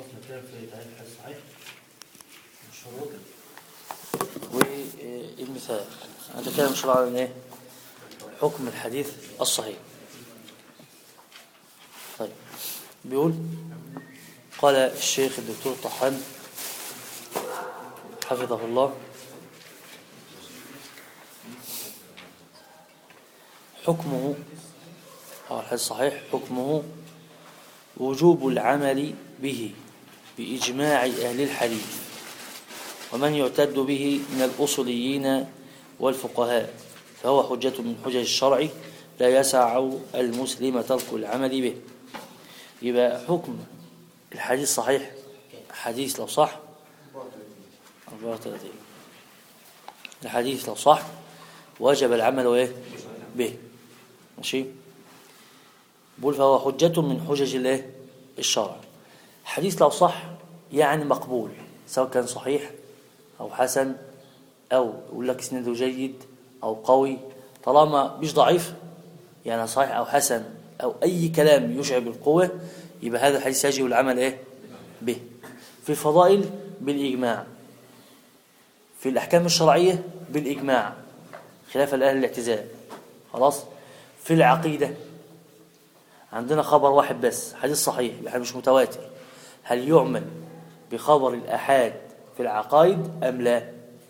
خلصنا كده في تعريف الحديث الصحيح الشروط والمثال أنت كده مش عن إيه حكم الحديث الصحيح طيب بيقول قال الشيخ الدكتور طحان حفظه الله حكمه أو الحديث الصحيح حكمه وجوب العمل به بإجماع أهل الحديث ومن يعتد به من الأصوليين والفقهاء فهو حجة من حجج الشرع لا يسع المسلم ترك العمل به يبقى حكم الحديث صحيح حديث لو صح 34 الحديث لو صح وجب العمل ايه به ماشي بقول فهو حجة من حجج الايه الشرع حديث لو صح يعني مقبول سواء كان صحيح أو حسن أو يقول لك اسناده جيد أو قوي طالما مش ضعيف يعني صحيح أو حسن أو أي كلام يشعر بالقوة يبقى هذا الحديث يجب العمل إيه به في الفضائل بالإجماع في الأحكام الشرعية بالإجماع خلاف الأهل الاعتزال خلاص في العقيدة عندنا خبر واحد بس حديث صحيح يعني مش متواتر هل يعمل بخبر الأحاد في العقائد أم لا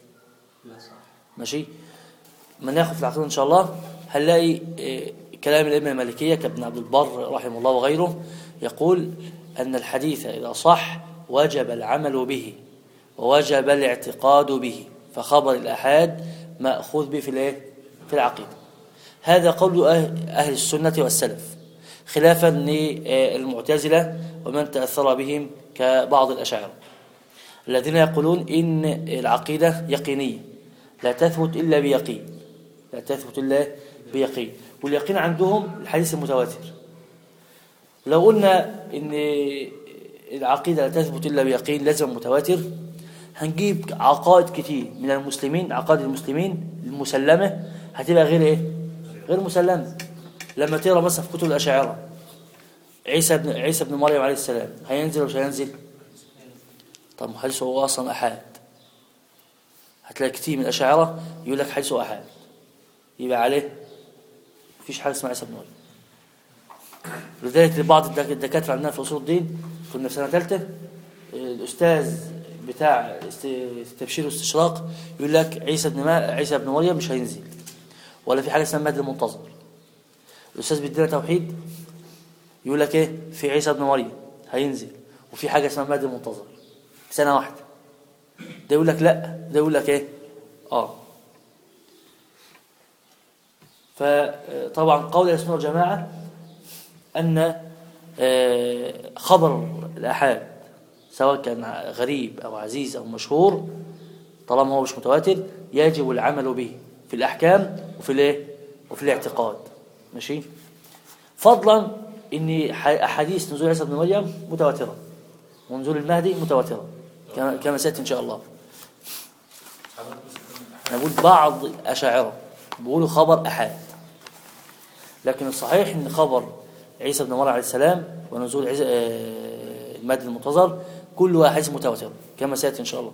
ماشي ما ناخد في العقيدة إن شاء الله هنلاقي إيه، كلام الأئمة المالكية كابن عبد البر رحمه الله وغيره يقول أن الحديث إذا صح وجب العمل به ووجب الاعتقاد به فخبر الأحاد مأخوذ به في الايه في العقيدة هذا قول أهل أهل السنة والسلف خلافا للمعتزلة ومن تأثر بهم كبعض الأشاعرة الذين يقولون إن العقيدة يقينية لا تثبت إلا بيقين لا تثبت إلا بيقين واليقين عندهم الحديث المتواتر لو قلنا إن العقيدة لا تثبت إلا بيقين لازم متواتر هنجيب عقائد كتير من المسلمين عقائد المسلمين المسلمة هتبقى غير إيه؟ غير مسلمة لما تقرا مثلا في كتب الأشاعرة عيسى بن عيسى بن مريم عليه السلام هينزل ولا مش هينزل؟ طب ما حديثه هو أصلا أحاد هتلاقي كتير من الأشاعرة يقول لك حديثه أحاد يبقى عليه مفيش حاجة اسمها عيسى بن مريم لذلك لبعض الدك- الدكاترة عندنا في أصول الدين كنا في سنة ثالثة الأستاذ بتاع است- تبشير واستشراق يقول لك عيسى بن ما... عيسى بن مريم مش هينزل ولا في حاجة اسمها مهد المنتظر الأستاذ بيدينا توحيد يقول لك إيه في عيسى بن مريم هينزل وفي حاجة اسمها مهد المنتظر سنة واحدة ده يقول لك لا ده يقول لك إيه آه فطبعا قول السنة والجماعة أن آه، خبر الأحاد سواء كان غريب أو عزيز أو مشهور طالما هو مش متواتر يجب العمل به في الأحكام وفي الايه وفي الاعتقاد ماشي فضلا ان ح- احاديث نزول عيسى بن مريم متواتره ونزول المهدي متواتره كما كما سياتي ان شاء الله انا بقول بعض الاشاعره بيقولوا خبر احاد لكن الصحيح ان خبر عيسى بن مريم عليه السلام ونزول عيسى آه، المهدي المنتظر كل احاديث متواتره كما سياتي ان شاء الله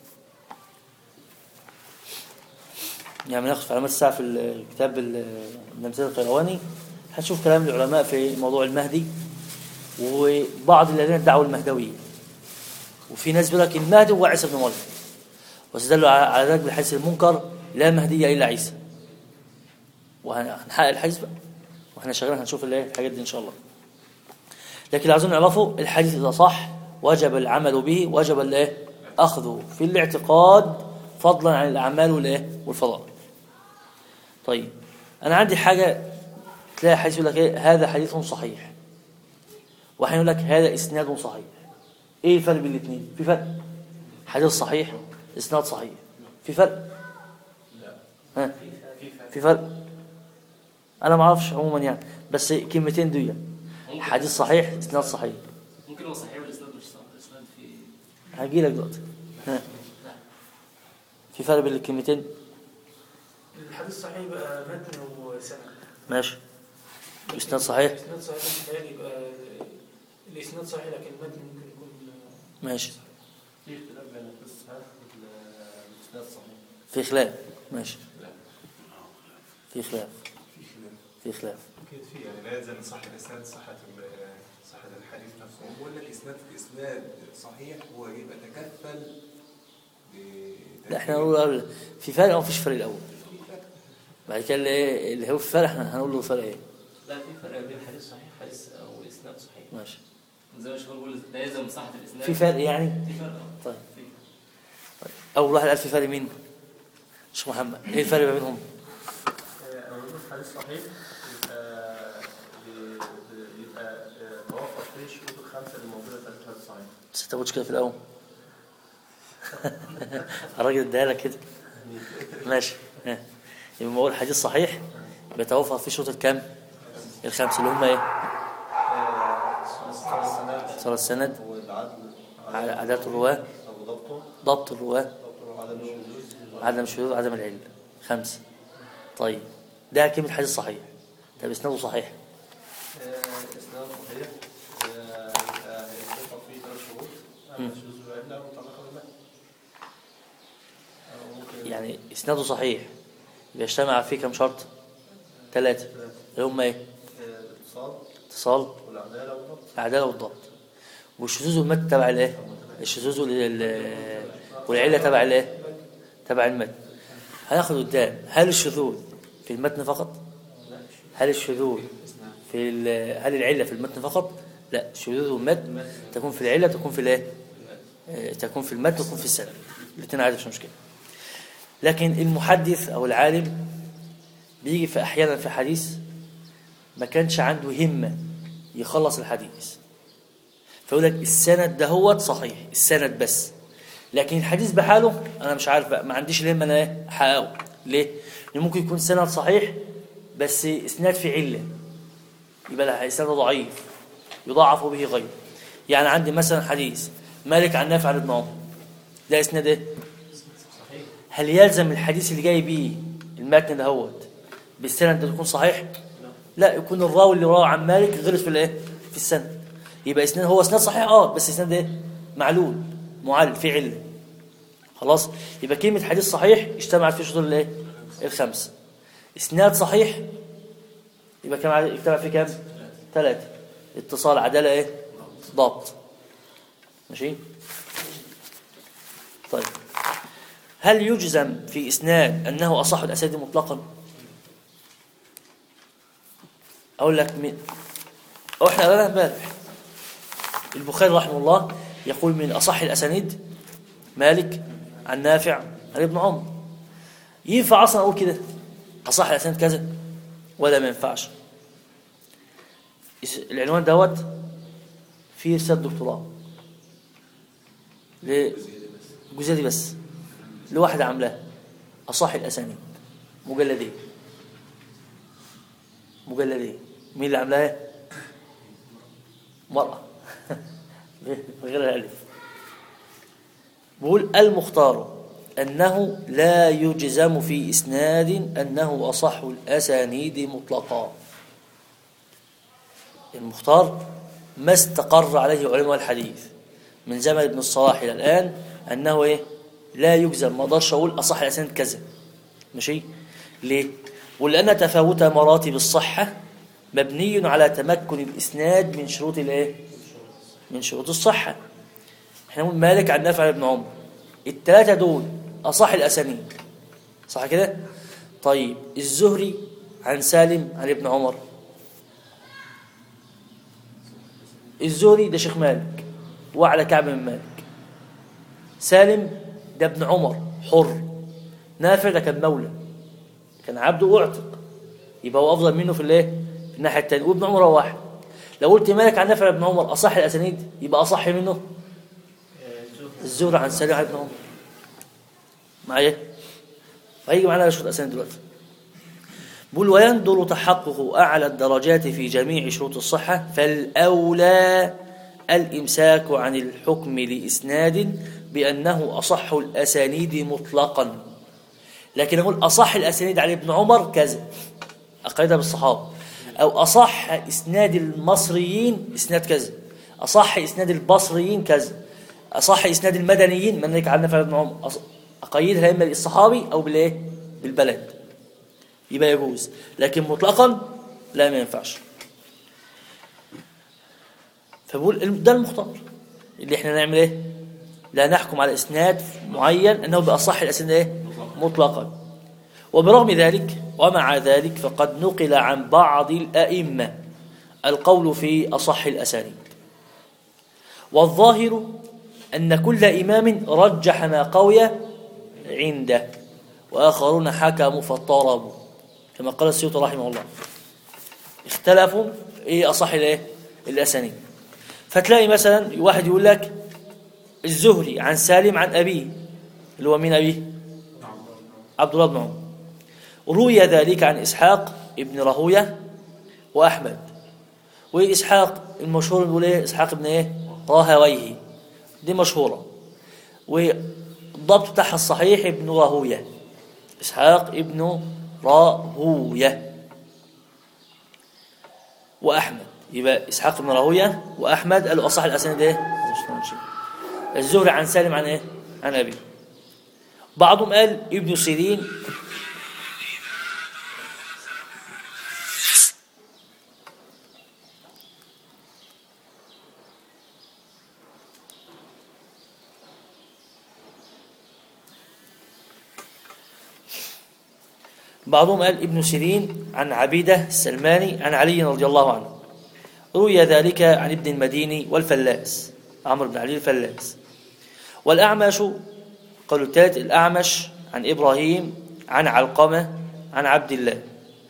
يعني ناخد في علامات الساعة في الكتاب النمسية القيرواني هتشوف كلام العلماء في موضوع المهدي وبعض الذين ادعوا المهدوية وفي ناس بيقول لك المهدي هو عيسى بن مريم واستدلوا على على ذلك بالحديث المنكر لا مهدي إلا عيسى وهنحقق الحديث بقى واحنا شغالين هنشوف الايه الحاجات دي ان شاء الله لكن اللي عايزين نعرفه الحديث اذا صح وجب العمل به وجب الايه اخذه في الاعتقاد فضلا عن الاعمال والايه والفضائل طيب انا عندي حاجه تلاقي حديث يقول لك ايه هذا حديث صحيح واحد يقول لك هذا اسناد صحيح ايه الفرق بين الاثنين في فرق حديث صحيح اسناد صحيح في فرق ها في فرق انا ما اعرفش عموما يعني بس كلمتين دول حديث صحيح اسناد صحيح ممكن هو صحيح والاسناد مش صح الاسناد في هجي لك دلوقتي ها. في فرق بين الكلمتين الحديث صحيح يبقى متن وسند ماشي اسناد صحيح الاسناد صحيح متهيألي يبقى الاسناد صحيح لكن المتن ممكن يكون ماشي في اختلاف بين القصة والإسناد الصحيح في خلاف ماشي في خلاف في خلاف اكيد في يعني لا يلزم من صحه الاسناد صحه ال- صحه الحديث نفسه بقول لك اسناد اسناد صحيح هو يبقى تكفل ب- لا احنا هنقول الأول في فرق او مفيش فرق الاول بعد كده اللي ايه اللي هو في فرق احنا هنقول له فرق ايه لا في فرق بين حديث صحيح حديث او اسناد صحيح ماشي زي ما الشيخ بيقول لا يلزم من صحه الاسناد في فرق يعني في فرق آه. طيب في اول واحد قال في فرق مين شيخ محمد ايه الفرق ما بينهم أنا بقول حديث صحيح يبقى ب- ب- يبقى توفر فيه الشروط الخمسة اللي موجودة في الحديث الصحيح بس انت قلتش كده في الاول الراجل اداها لك كده ماشي ها. يبقى بقول حديث صحيح بيتوفر فيه شروط الكام الخمسه اللي هم ايه صار السند والعدل عادات الرواه أو ضبطه ضبط الرواه ضبطه وعدم الشذوذ عدم الشذوذ عدم العلة خمسة طيب ده كلمة حديث صحيح طب اسناده صحيح إسناد صحيح يبقى يتوفر فيه ثلاث شروط أما الشذوذ والعدة متعلقة بالله أو ممكن يعني اسناده صحيح يبقى اجتمع فيه كم شرط ثلاثة اللي هم ايه الاتصال اتصال والعدالة والضبط العدالة والضبط والشذوذ والمد تبع الايه الشذوذ وال- والعلة تبع الايه تبع المتن هناخد قدام هل الشذوذ في المتن فقط هل الشذوذ في ال- هل العلة في المتن فقط لا الشذوذ والمد تكون في العلة تكون في الايه آه، تكون في المتن تكون في السند الاثنين عادي مش مشكلة لكن المحدث او العالم بيجي في احيانا في حديث ما كانش عنده همة يخلص الحديث فيقول لك السند ده هو صحيح السند بس لكن الحديث بحاله انا مش عارف بقى ما عنديش الهمه انا ايه احققه ليه؟ لان ممكن يكون سند صحيح بس اسناد في عله يبقى الاسناد ضعيف يضاعف به غيره يعني عندي مثلا حديث مالك عن نافع عن ابن عمر ده اسناد ايه؟ هل يلزم الحديث اللي جاي بيه المتن دهوت بالسند ده يكون صحيح؟ لا يكون الراوي اللي روى عن مالك غلط في الايه؟ في السند يبقى اسناد هو اسناد صحيح اه بس اسناد ايه؟ معلول معل في عله خلاص يبقى كلمه حديث صحيح اجتمعت في شروط الايه؟ الخمسه اسناد صحيح يبقى كم عدد- اجتمع في كام؟ ثلاثه اتصال عداله ايه؟ ضبط ماشي؟ طيب هل يجزم في اسناد انه اصح الاسانيد مطلقا؟ اقول لك مين أو احنا قلنا امبارح البخاري رحمه الله يقول من اصح الاسانيد مالك عن نافع عن ابن عمر ينفع اصلا اقول كده اصح الاسانيد كذا ولا ما ينفعش اس- العنوان دوت فيه رساله دكتوراه الجزئيه دي بس لواحده عاملاها اصح الاسانيد مجلدين مجلدين مين اللي عاملاها مرأة غير الألف بقول المختار أنه لا يجزم في إسناد أنه أصح الأسانيد مطلقا المختار ما استقر عليه علماء الحديث من زمن ابن الصلاح إلى الآن أنه إيه لا يجزم ما اقدرش أقول أصح الأسانيد كذا ماشي ليه ولأن تفاوت مراتب الصحة مبني على تمكن الإسناد من شروط الإيه من شروط الصحة احنا نقول مالك عن نافع عن ابن عمر الثلاثة دول أصح الأسانيد صح كده طيب الزهري عن سالم عن ابن عمر الزهري ده شيخ مالك وعلى كعب من مالك سالم ده ابن عمر حر نافع ده كان مولى كان عبده واعتق يبقى هو افضل منه في الايه في الناحيه الثانيه وابن عمر هو واحد لو قلت مالك عن نافع ابن عمر اصح الاسانيد يبقى اصح منه الزهري عن سالم عن ابن عمر معايا هيجي معانا شروط الاسانيد دلوقتي بقول ويندر تحقق اعلى الدرجات في جميع شروط الصحه فالاولى الامساك عن الحكم لاسناد بانه اصح الاسانيد مطلقا لكن اقول اصح الاسانيد عن ابن عمر كذا اقيدها بالصحابه او اصح اسناد المصريين اسناد كذا اصح اسناد البصريين كذا أصح إسناد المدنيين من ذلك عن نافع بن عمر أص- أقيدها إما بالصحابي أو بالإيه بالبلد يبقى يجوز لكن مطلقا لا ما ينفعش فبقول الم- ده المختار اللي احنا نعمل ايه لا نحكم على اسناد معين انه باصح الاسناد ايه مطلقا وبرغم ذلك ومع ذلك فقد نقل عن بعض الائمه القول في اصح الاسانيد والظاهر ان كل امام رجح ما قوي عنده واخرون حكموا فاضطربوا كما قال السيوطي رحمه الله اختلفوا ايه اصح الايه الاسانيد فتلاقي مثلا واحد يقول لك الزهري عن سالم عن ابيه اللي هو مين ابيه عبد الله بن عمر روي ذلك عن اسحاق ابن راهويه واحمد واسحاق المشهور بيقول ايه اسحاق ابن ايه راهويه دي مشهوره والضبط بتاعها الصحيح ابن راهويه اسحاق ابن راهويه واحمد يبقى اسحاق بن راهويه واحمد قالوا اصح الاسانيد ايه الزهري عن سالم عن ايه عن ابي بعضهم قال ابن سيرين بعضهم قال ابن سيرين عن عبيده السلماني عن علي رضي الله عنه روي ذلك عن ابن المديني والفلاس عمرو بن علي الفلاس والأعمش قالوا الثالث الأعمش عن إبراهيم عن علقمة عن عبد الله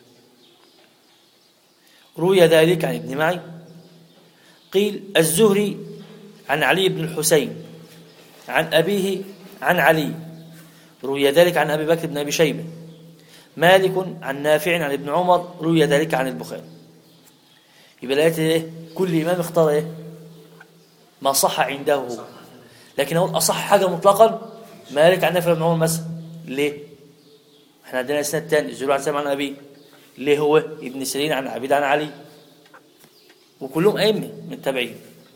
روي ذلك عن ابن معي قيل الزهري عن علي بن الحسين عن أبيه عن علي روي ذلك عن أبي بكر بن أبي شيبة مالك عن نافع عن ابن عمر روي ذلك عن البخاري يبقى لقيت ايه كل امام اختار ايه ما صح عنده هو لكن هو اصح حاجه مطلقا مالك عن نافع بن عمر مثلا ليه احنا عندنا اسناد تاني الزهري عن سلمة عن ابي ليه هو ابن سيرين عن عبيد عن علي وكلهم ائمه من التابعين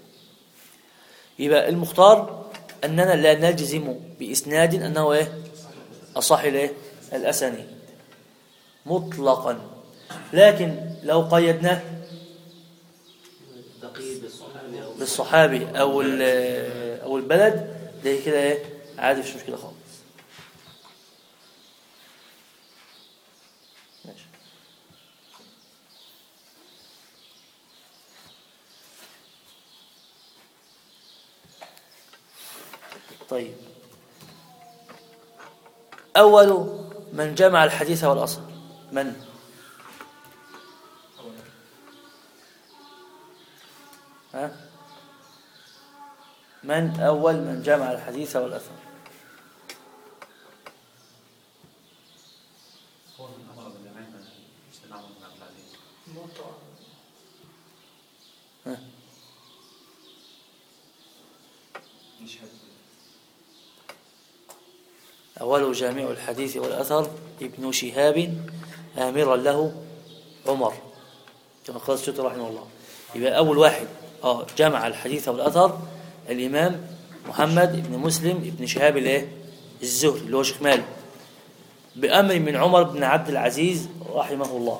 يبقى المختار اننا لا نجزم باسناد انه ايه اصح الايه الاسانيد مطلقا لكن لو قيدناه تقييد بالصحابي أو بالصحابي او ال- او البلد ده كده ايه عادي مش مشكله خالص ماشي طيب اول من جمع الحديث والاثر من ها من أول من جمع الحديث والأثر هو من أمر بالجميع سيدنا عمر بن عبد العزيز موطأ نشهد أول جامع الحديث والأثر ابن شهاب آمرا له عمر كما قال السيوطي رحمه الله يبقى أول واحد اه جمع الحديث والأثر الإمام محمد بن مسلم بن شهاب الايه الزهري اللي هو شيخ مالك بأمر من عمر بن عبد العزيز رحمه الله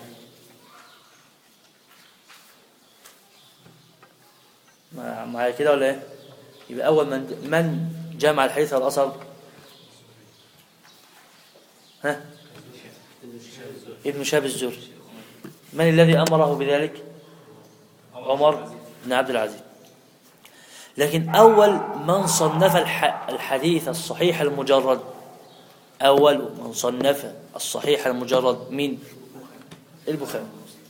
مع- معايا كده ولا ايه يبقى أول من من جمع الحديث والأثر ها ابن شهاب الزهري من الذي أمره بذلك عمر بن عبد العزيز لكن أول من صنف الح- الحديث الصحيح المجرد أول من صنف الصحيح المجرد من البخاري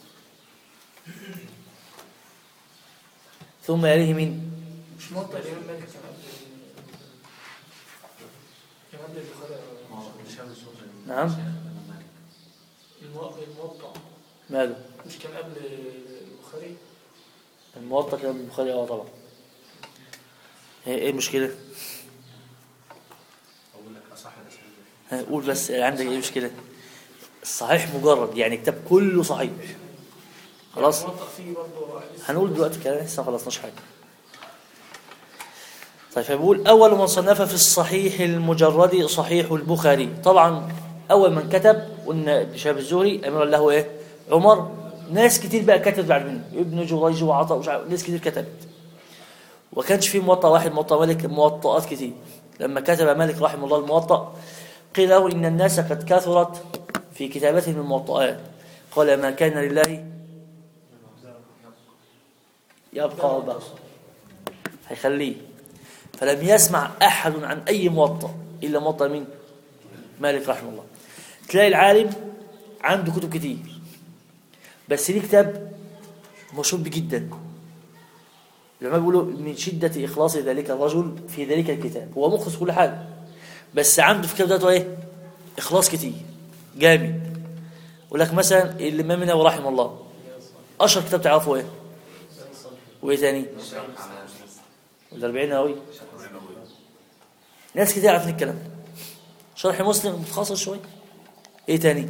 ثم يليه من مش موطأ الإمام مالك كان قبل كان قبل البخاري نعم المو- الموطأ ماله مش كان قبل البخاري الموطأ كان البخاري اه طبعا ايه إيه المشكلة؟ أقول لك أصح الأسانيد ها، قول بس عندك ايه مشكلة؟ الصحيح مجرد يعني كتاب كله صحيح خلاص الموطأ فيه برضه حديث هنقول دلوقتي كلام لسه ما خلصناش حاجه طيب فبيقول أول من صنف في الصحيح المجرد صحيح البخاري طبعا أول من كتب قلنا ابن شهاب الزهري أمير له إيه عمر ناس كتير بقى كتبت بعد منه ابن جريج وعطاء ومش عارف ناس كتير كتبت وكانش في موطأ واحد موطأ مالك موطئات كتير لما كتب مالك رحمه الله الموطأ قيل له إن الناس قد كثرت في كتابتهم الموطئات قال ما كان لله يبقى وبقى هيخليه فلم يسمع أحد عن أي موطأ إلا موطأ مين مالك رحمه الله تلاقي العالم عنده كتب كتير بس ليه كتاب مشهور بيه جدا العلماء بيقولوا من شدة إخلاص ذلك الرجل في ذلك الكتاب هو مخلص كل حاجة بس عنده في الكتاب ده إيه إخلاص كتير جامد يقول لك مثلا الإمام النووي رحمه الله أشهر كتاب تعرفه إيه وإيه تاني والأربعين نووي ناس كتير عارفين الكلام ده شرح مسلم متخصص شوية إيه تاني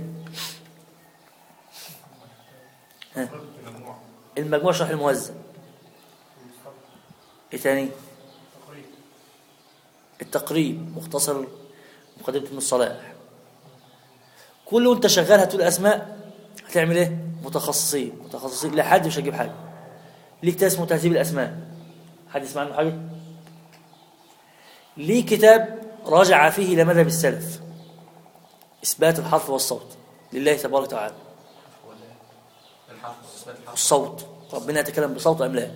ها المجموع شرح الموزن ايه تاني التقريب مختصر مقدمة ابن الصلاح كل وانت شغال هتقول اسماء هتعمل ايه متخصصين متخصصين لا حد مش هيجيب حاجه ليك كتاب اسمه تهذيب الاسماء حد يسمع عنه حاجه ليه كتاب راجع فيه الى مذهب السلف اثبات الحرف والصوت لله تبارك وتعالى الحرف اثبات الحرف الصوت ربنا يتكلم بصوت ام لا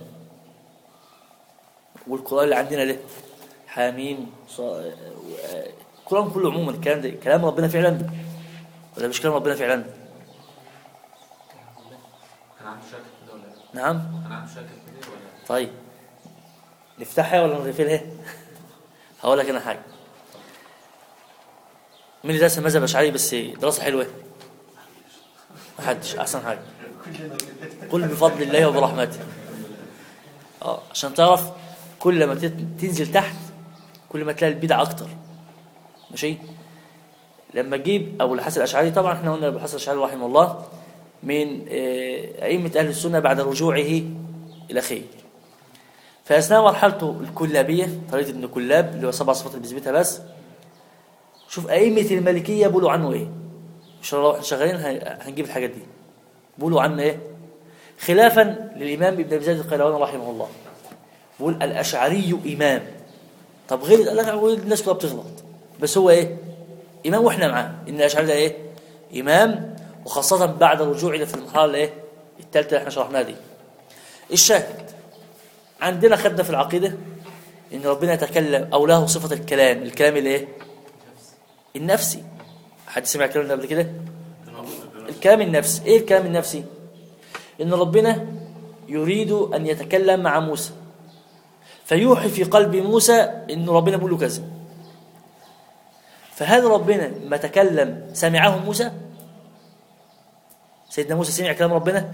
والقران اللي عندنا ده حاميم ص... القران كله عموما الكلام ده كلام ربنا فعلا ولا مش كلام ربنا فعلا انا عندي شك كده ولا لا؟ نعم انا عندي شك كده ولا لا؟ طيب نفتحها ولا نقفلها هقول لك انا حاجه مين اللي درس المذهب الاشعري بس دراسه حلوه محدش احسن حاجه قل بفضل الله وبرحمته اه عشان تعرف كل ما تت- تنزل تحت كل ما تلاقي البدع اكتر ماشي لما تجيب ابو الحسن الاشعري طبعا احنا قلنا ابو الحسن الاشعري رحمه الله من آه، ائمه اهل السنه بعد رجوعه الى خير فاثناء مرحلته الكلابيه طريقه ابن كلاب اللي هو سبع صفات اللي بيثبتها بس شوف ائمه المالكيه بيقولوا عنه ايه ان شاء الله واحنا شغالين هن- هنجيب الحاجات دي بيقولوا عنه ايه خلافا للامام ابن ابي زيد القيرواني رحمه الله بيقول الاشعري امام طب غير قال لك هو الناس كلها بتغلط بس هو ايه امام واحنا معاه ان الاشعري ده ايه امام وخاصه بعد رجوعنا في المرحله الايه الثالثه اللي احنا شرحناها دي الشاهد عندنا خدنا في العقيده ان ربنا يتكلم او له صفه الكلام الكلام الايه النفسي حد سمع الكلام ده قبل كده الكلام النفسي ايه الكلام النفسي ان ربنا يريد ان يتكلم مع موسى فيوحي في قلب موسى ان ربنا بيقول له كذا فهل ربنا ما تكلم سمعه موسى سيدنا موسى سمع كلام ربنا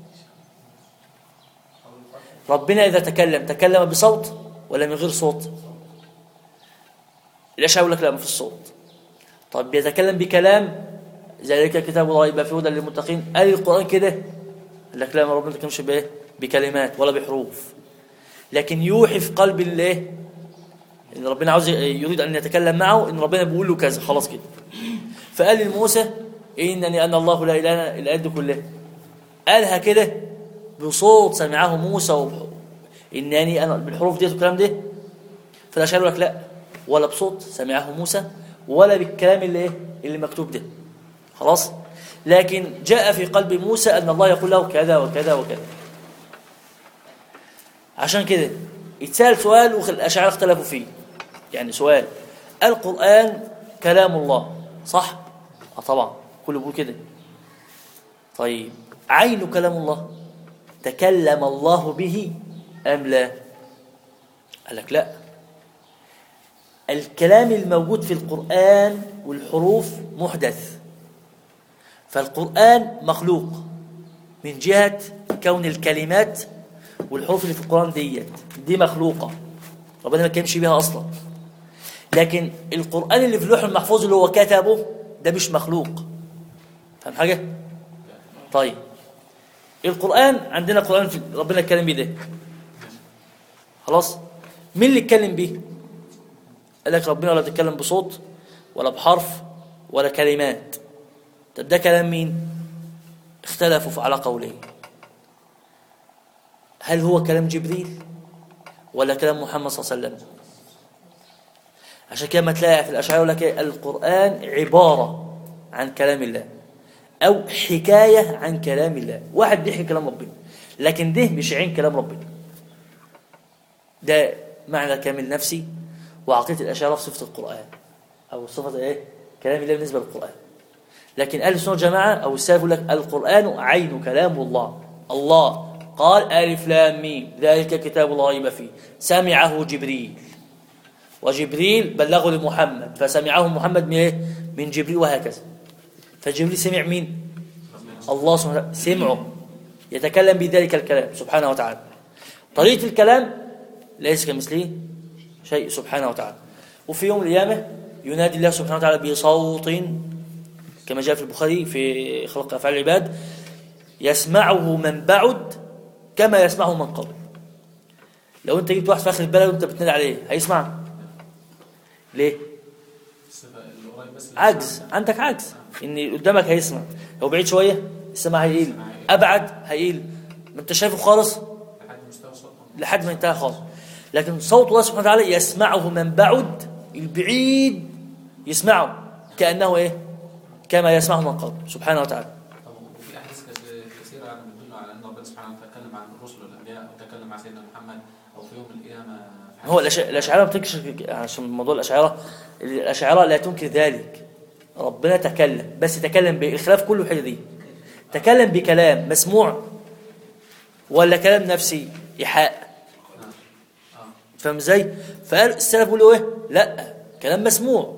ربنا اذا تكلم تكلم بصوت ولا من غير صوت الاشعري يقول لك لا ما في الصوت طب بيتكلم بكلام ذلك كتاب الله يبقى فيه هدى للمتقين قال القران كده قال لك لا ما ربنا ما بيتكلمش بايه بكلمات ولا بحروف لكن يوحي في قلب الايه ان ربنا عاوز يريد ان يتكلم معه ان ربنا بيقول له كذا خلاص كده فقال لموسى انني انا الله لا اله الا الايات دي كلها قالها كده بصوت سمعه موسى وبح... انني انا بالحروف ديت والكلام ده فالاشعري يقول لك لا ولا بصوت سمعه موسى ولا بالكلام اللي ايه اللي مكتوب ده خلاص لكن جاء في قلب موسى ان الله يقول له كذا وكذا وكذا عشان كده يتسال سؤال والاشاعره اختلفوا فيه يعني سؤال القران كلام الله صح اه طبعا كله بيقول كده طيب عين كلام الله تكلم الله به ام لا قال لك لا الكلام الموجود في القرآن والحروف محدث فالقرآن مخلوق من جهة كون الكلمات والحروف اللي في القرآن ديت دي مخلوقة ربنا ما كانش بيها أصلا لكن القرآن اللي في اللوح المحفوظ اللي هو كتبه ده مش مخلوق فاهم حاجة؟ طيب القرآن عندنا قرآن في ربنا اتكلم بيه ده خلاص مين اللي اتكلم بيه قال لك ربنا ولا بيتكلم بصوت ولا بحرف ولا كلمات طب ده كلام مين اختلفوا في على قولين هل هو كلام جبريل ولا كلام محمد صلى الله عليه وسلم عشان كده ما تلاقي في الاشعار يقول لك إيه؟ القران عباره عن كلام الله او حكايه عن كلام الله واحد بيحكي كلام ربنا لكن ده مش عين كلام ربنا ده معنى كامل نفسي وعقيده الاشاعره في صفه القران او صفه ايه كلام الله بالنسبه للقران لكن اهل السنه والجماعه او السلف يقول لك القران عين كلام الله الله قال الف لام ميم ذلك كتاب الله ريب فيه سمعه جبريل وجبريل بلغه لمحمد فسمعه محمد من ايه من جبريل وهكذا فجبريل سمع مين الله سبحانه وتعالى سمعه يتكلم بذلك الكلام سبحانه وتعالى طريقه الكلام ليس كمثله شيء سبحانه وتعالى وفي يوم القيامه ينادي الله سبحانه وتعالى بصوت كما جاء في البخاري في خلق افعال العباد يسمعه من بعد كما يسمعه من قبل لو انت جبت واحد في اخر البلد وانت بتنادي عليه هيسمع ليه اللي قريب بس عجز عندك عجز ان اللي قدامك هيسمع لو بعيد شويه السمع هيقل ابعد هيقل ما انت شايفه خالص لحد مستوى صوتهم لحد ما انتهى خالص لكن صوت الله سبحانه وتعالى يسمعه من بعد البعيد يسمعه كانه ايه كما يسمعه من قبل سبحانه وتعالى طب وفي احاديث كث- كثيره يعني بتدل على ان ربنا سبحانه وتعالى تكلم عن الرسل والانبياء وتكلم مع سيدنا محمد او في يوم القيامه في هو الأش- الأشاعرة ما بتنكر عشان موضوع الأشاعرة الأشاعرة لا تنكر ذلك ربنا تكلم بس تكلم بالخلاف كله حاجة دي تكلم بكلام مسموع ولا كلام نفسي إيحاء فاهم ازاي؟ فقال السلف بيقولوا ايه؟ لا كلام مسموع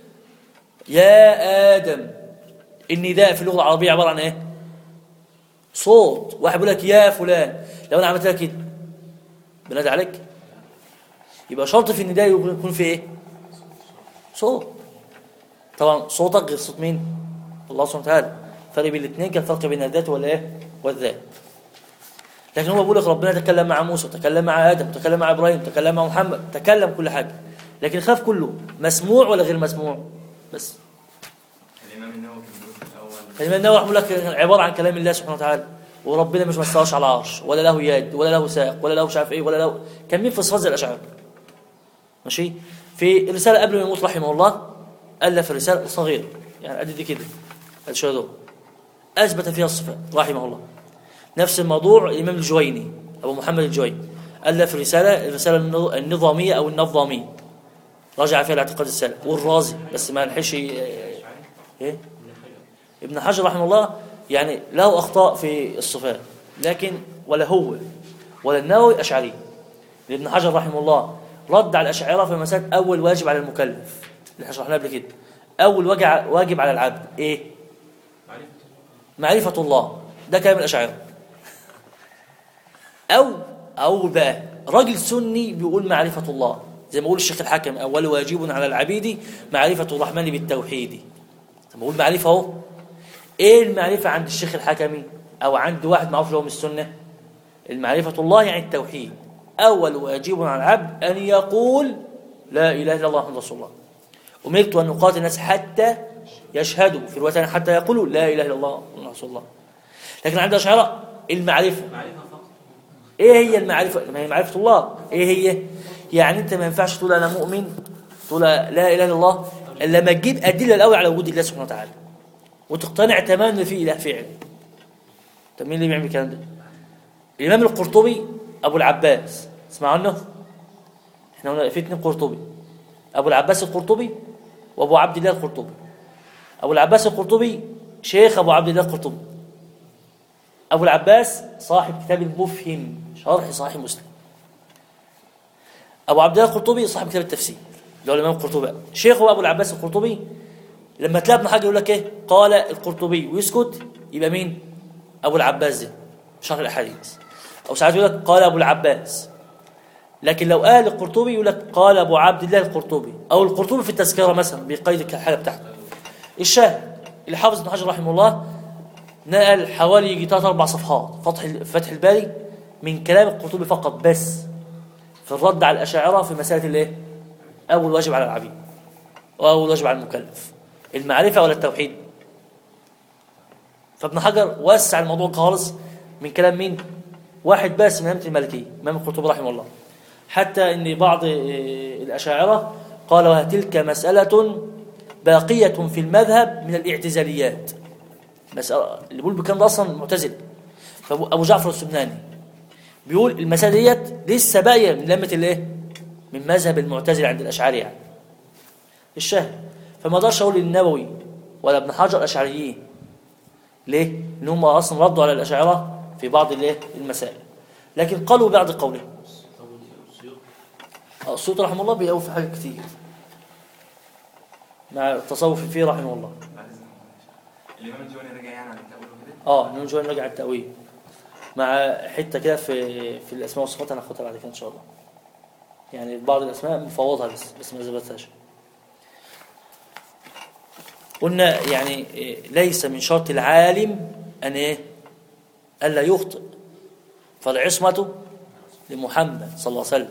يا آدم النداء في اللغة العربية عبارة عن ايه؟ صوت واحد بيقول لك يا فلان لو انا عملت لك كده بنادي عليك يبقى شرط في النداء يكون يكون في ايه صوت طبعا صوتك غير صوت مين الله سبحانه وتعالى فرق بين الاثنين كالفرق بين الذات ولا ايه والذات لكن هو بيقول لك ربنا تكلم مع موسى تكلم مع ادم تكلم مع ابراهيم تكلم مع محمد تكلم كل حاجه لكن خاف كله مسموع ولا غير مسموع بس الإمام النووي كان بيقول في الأول الإمام النووي بيقول لك عباره عن كلام الله سبحانه وتعالى وربنا مش مستواش على العرش ولا له يد ولا له ساق ولا له مش عارف ايه ولا له كان مين في صفات زي الاشاعره ماشي في الرساله قبل ما يموت رحمه الله الف رساله صغيره يعني قد دي كده قد شويه دول اثبت فيها الصفات رحمه الله نفس الموضوع الامام الجويني ابو محمد الجويني الف رساله الرساله النظ- النظاميه او النظاميه راجع فيها الاعتقاد السلف والرازي بس ما لحقش ايه ابن حجر رحمه الله يعني له اخطاء في الصفات لكن ولا هو ولا النووي اشعري ابن حجر رحمه الله رد على الاشاعره في مساله اول واجب على المكلف اللي احنا شرحناه قبل كده اول وجع- واجب على العبد ايه معرفه الله ده كلام الاشاعره او او بقى راجل سني بيقول معرفه الله زي ما بيقول الشيخ الحكم اول واجب على العبيد معرفه الرحمن بالتوحيد طب بقول معرفه اهو ايه المعرفه عند الشيخ الحكمي او عند واحد معروف له من السنه المعرفه الله يعني التوحيد اول واجب على العبد ان يقول لا اله الا الله محمد رسول الله امرت ان اقاتل الناس حتى يشهدوا في روايه حتى يقولوا لا اله الا الله محمد رسول الله لكن عند الاشاعره المعرفه ايه هي المعرفه ما هي معرفه الله ايه هي يعني انت ما ينفعش تقول انا مؤمن تقول لا اله الا الله الا لما تجيب ادله الاول على وجود الله سبحانه وتعالى وتقتنع تماما ان في اله فعلا طب مين اللي بيعمل الكلام ده الامام القرطبي ابو العباس اسمع عنه احنا قلنا في اتنين قرطبي ابو العباس القرطبي وابو عبد الله القرطبي ابو العباس القرطبي شيخ ابو عبد الله القرطبي ابو العباس صاحب كتاب المفهم شرح صحيح مسلم ابو عبد الله القرطبي صاحب كتاب التفسير اللي هو الامام القرطبي شيخه ابو العباس القرطبي لما تلاقي ابن حجر يقول لك ايه قال القرطبي ويسكت يبقى مين ابو العباس ده شرح الاحاديث او ساعات يقول لك قال ابو العباس لكن لو قال القرطبي يقول لك قال ابو عبد الله القرطبي او القرطبي في التذكره مثلا بيقيد الحاجه بتاعته الشاهد اللي حافظ ابن حجر رحمه الله نقل حوالي يجي ثلاث اربع صفحات فتح فتح الباري من كلام القرطبي فقط بس في الرد على الأشاعرة في مسألة الايه أول واجب على العبيد وأول واجب على المكلف المعرفة ولا التوحيد فابن حجر وسع الموضوع خالص من كلام مين واحد بس من أئمة المالكية إمام القرطبي رحمه الله حتى ان بعض آه، الاشاعره قال وتلك مساله باقيه في المذهب من الاعتزاليات مساله اللي بيقول بكام ده اصلا معتزل فابو جعفر السبناني بيقول المساله ديت لسه باقيه من لمه الايه من مذهب المعتزله عند الاشاعره يعني الشاهد فما اقدرش اقول النووي ولا ابن حجر اشعريين ليه؟ ان هم اصلا ردوا على الاشاعره في بعض الايه المسائل لكن قالوا بعض قولهم آه، السيوطي رحمه الله بيقوي في حاجات كتير مع التصوف فيه رحمه الله بعد إذنك. الإمام الجواني رجع يعني عن التأويل وكده اه نون جوان رجع التأويل مع حته كده في في الاسماء والصفات انا هاخدها بعد كده ان شاء الله يعني بعض الاسماء مفوضها بس بس ما ثبتهاش قلنا يعني إيه، ليس من شرط العالم ان ايه الا يخطئ فالعصمه لمحمد صلى الله عليه وسلم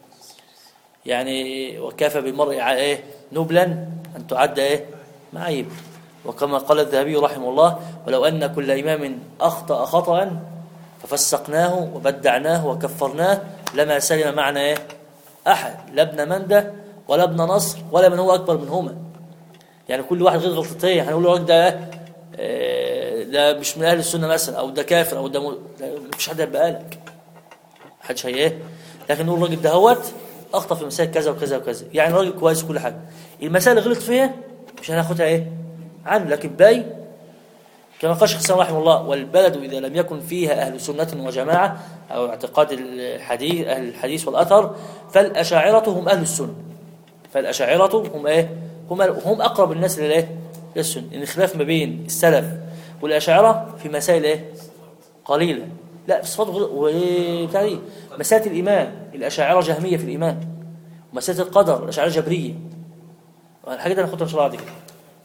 يعني وكفى بالمرء ع- ايه نبلا ان تعد ايه معيب وكما قال الذهبي رحمه الله ولو ان كل امام اخطا خطا ففسقناه وبدعناه وكفرناه لما سلم معنا ايه احد لا ابن منده ولا ابن نصر ولا من هو اكبر منهما يعني كل واحد غير غلطتين هنقول له الراجل ده آه، ده مش من اهل السنه مثلا او ده كافر او ده م... لا، مفيش حد هيبقى لك محدش هي ايه لكن نقول الراجل ده هوت اخطا في مسائل كذا وكذا وكذا يعني راجل كويس كل حاجه المسائل اللي غلط فيها مش هناخدها ايه عنه لكن باقي كما قال شيخ الاسلام رحمه الله والبلد اذا لم يكن فيها اهل سنه وجماعه او اعتقاد الحديث اهل الحديث والاثر فالاشاعره هم اهل السنه فالاشاعره هم ايه هم هم اقرب الناس للايه للسنه ان الخلاف ما بين السلف والاشاعره في مسائل ايه قليله لا في صفات غير وبتاع دي مسائل الايمان الاشاعره جهميه في الايمان ومسائل القدر الاشاعره جبريه الحاجات دي هناخدها ان شاء الله بعد كده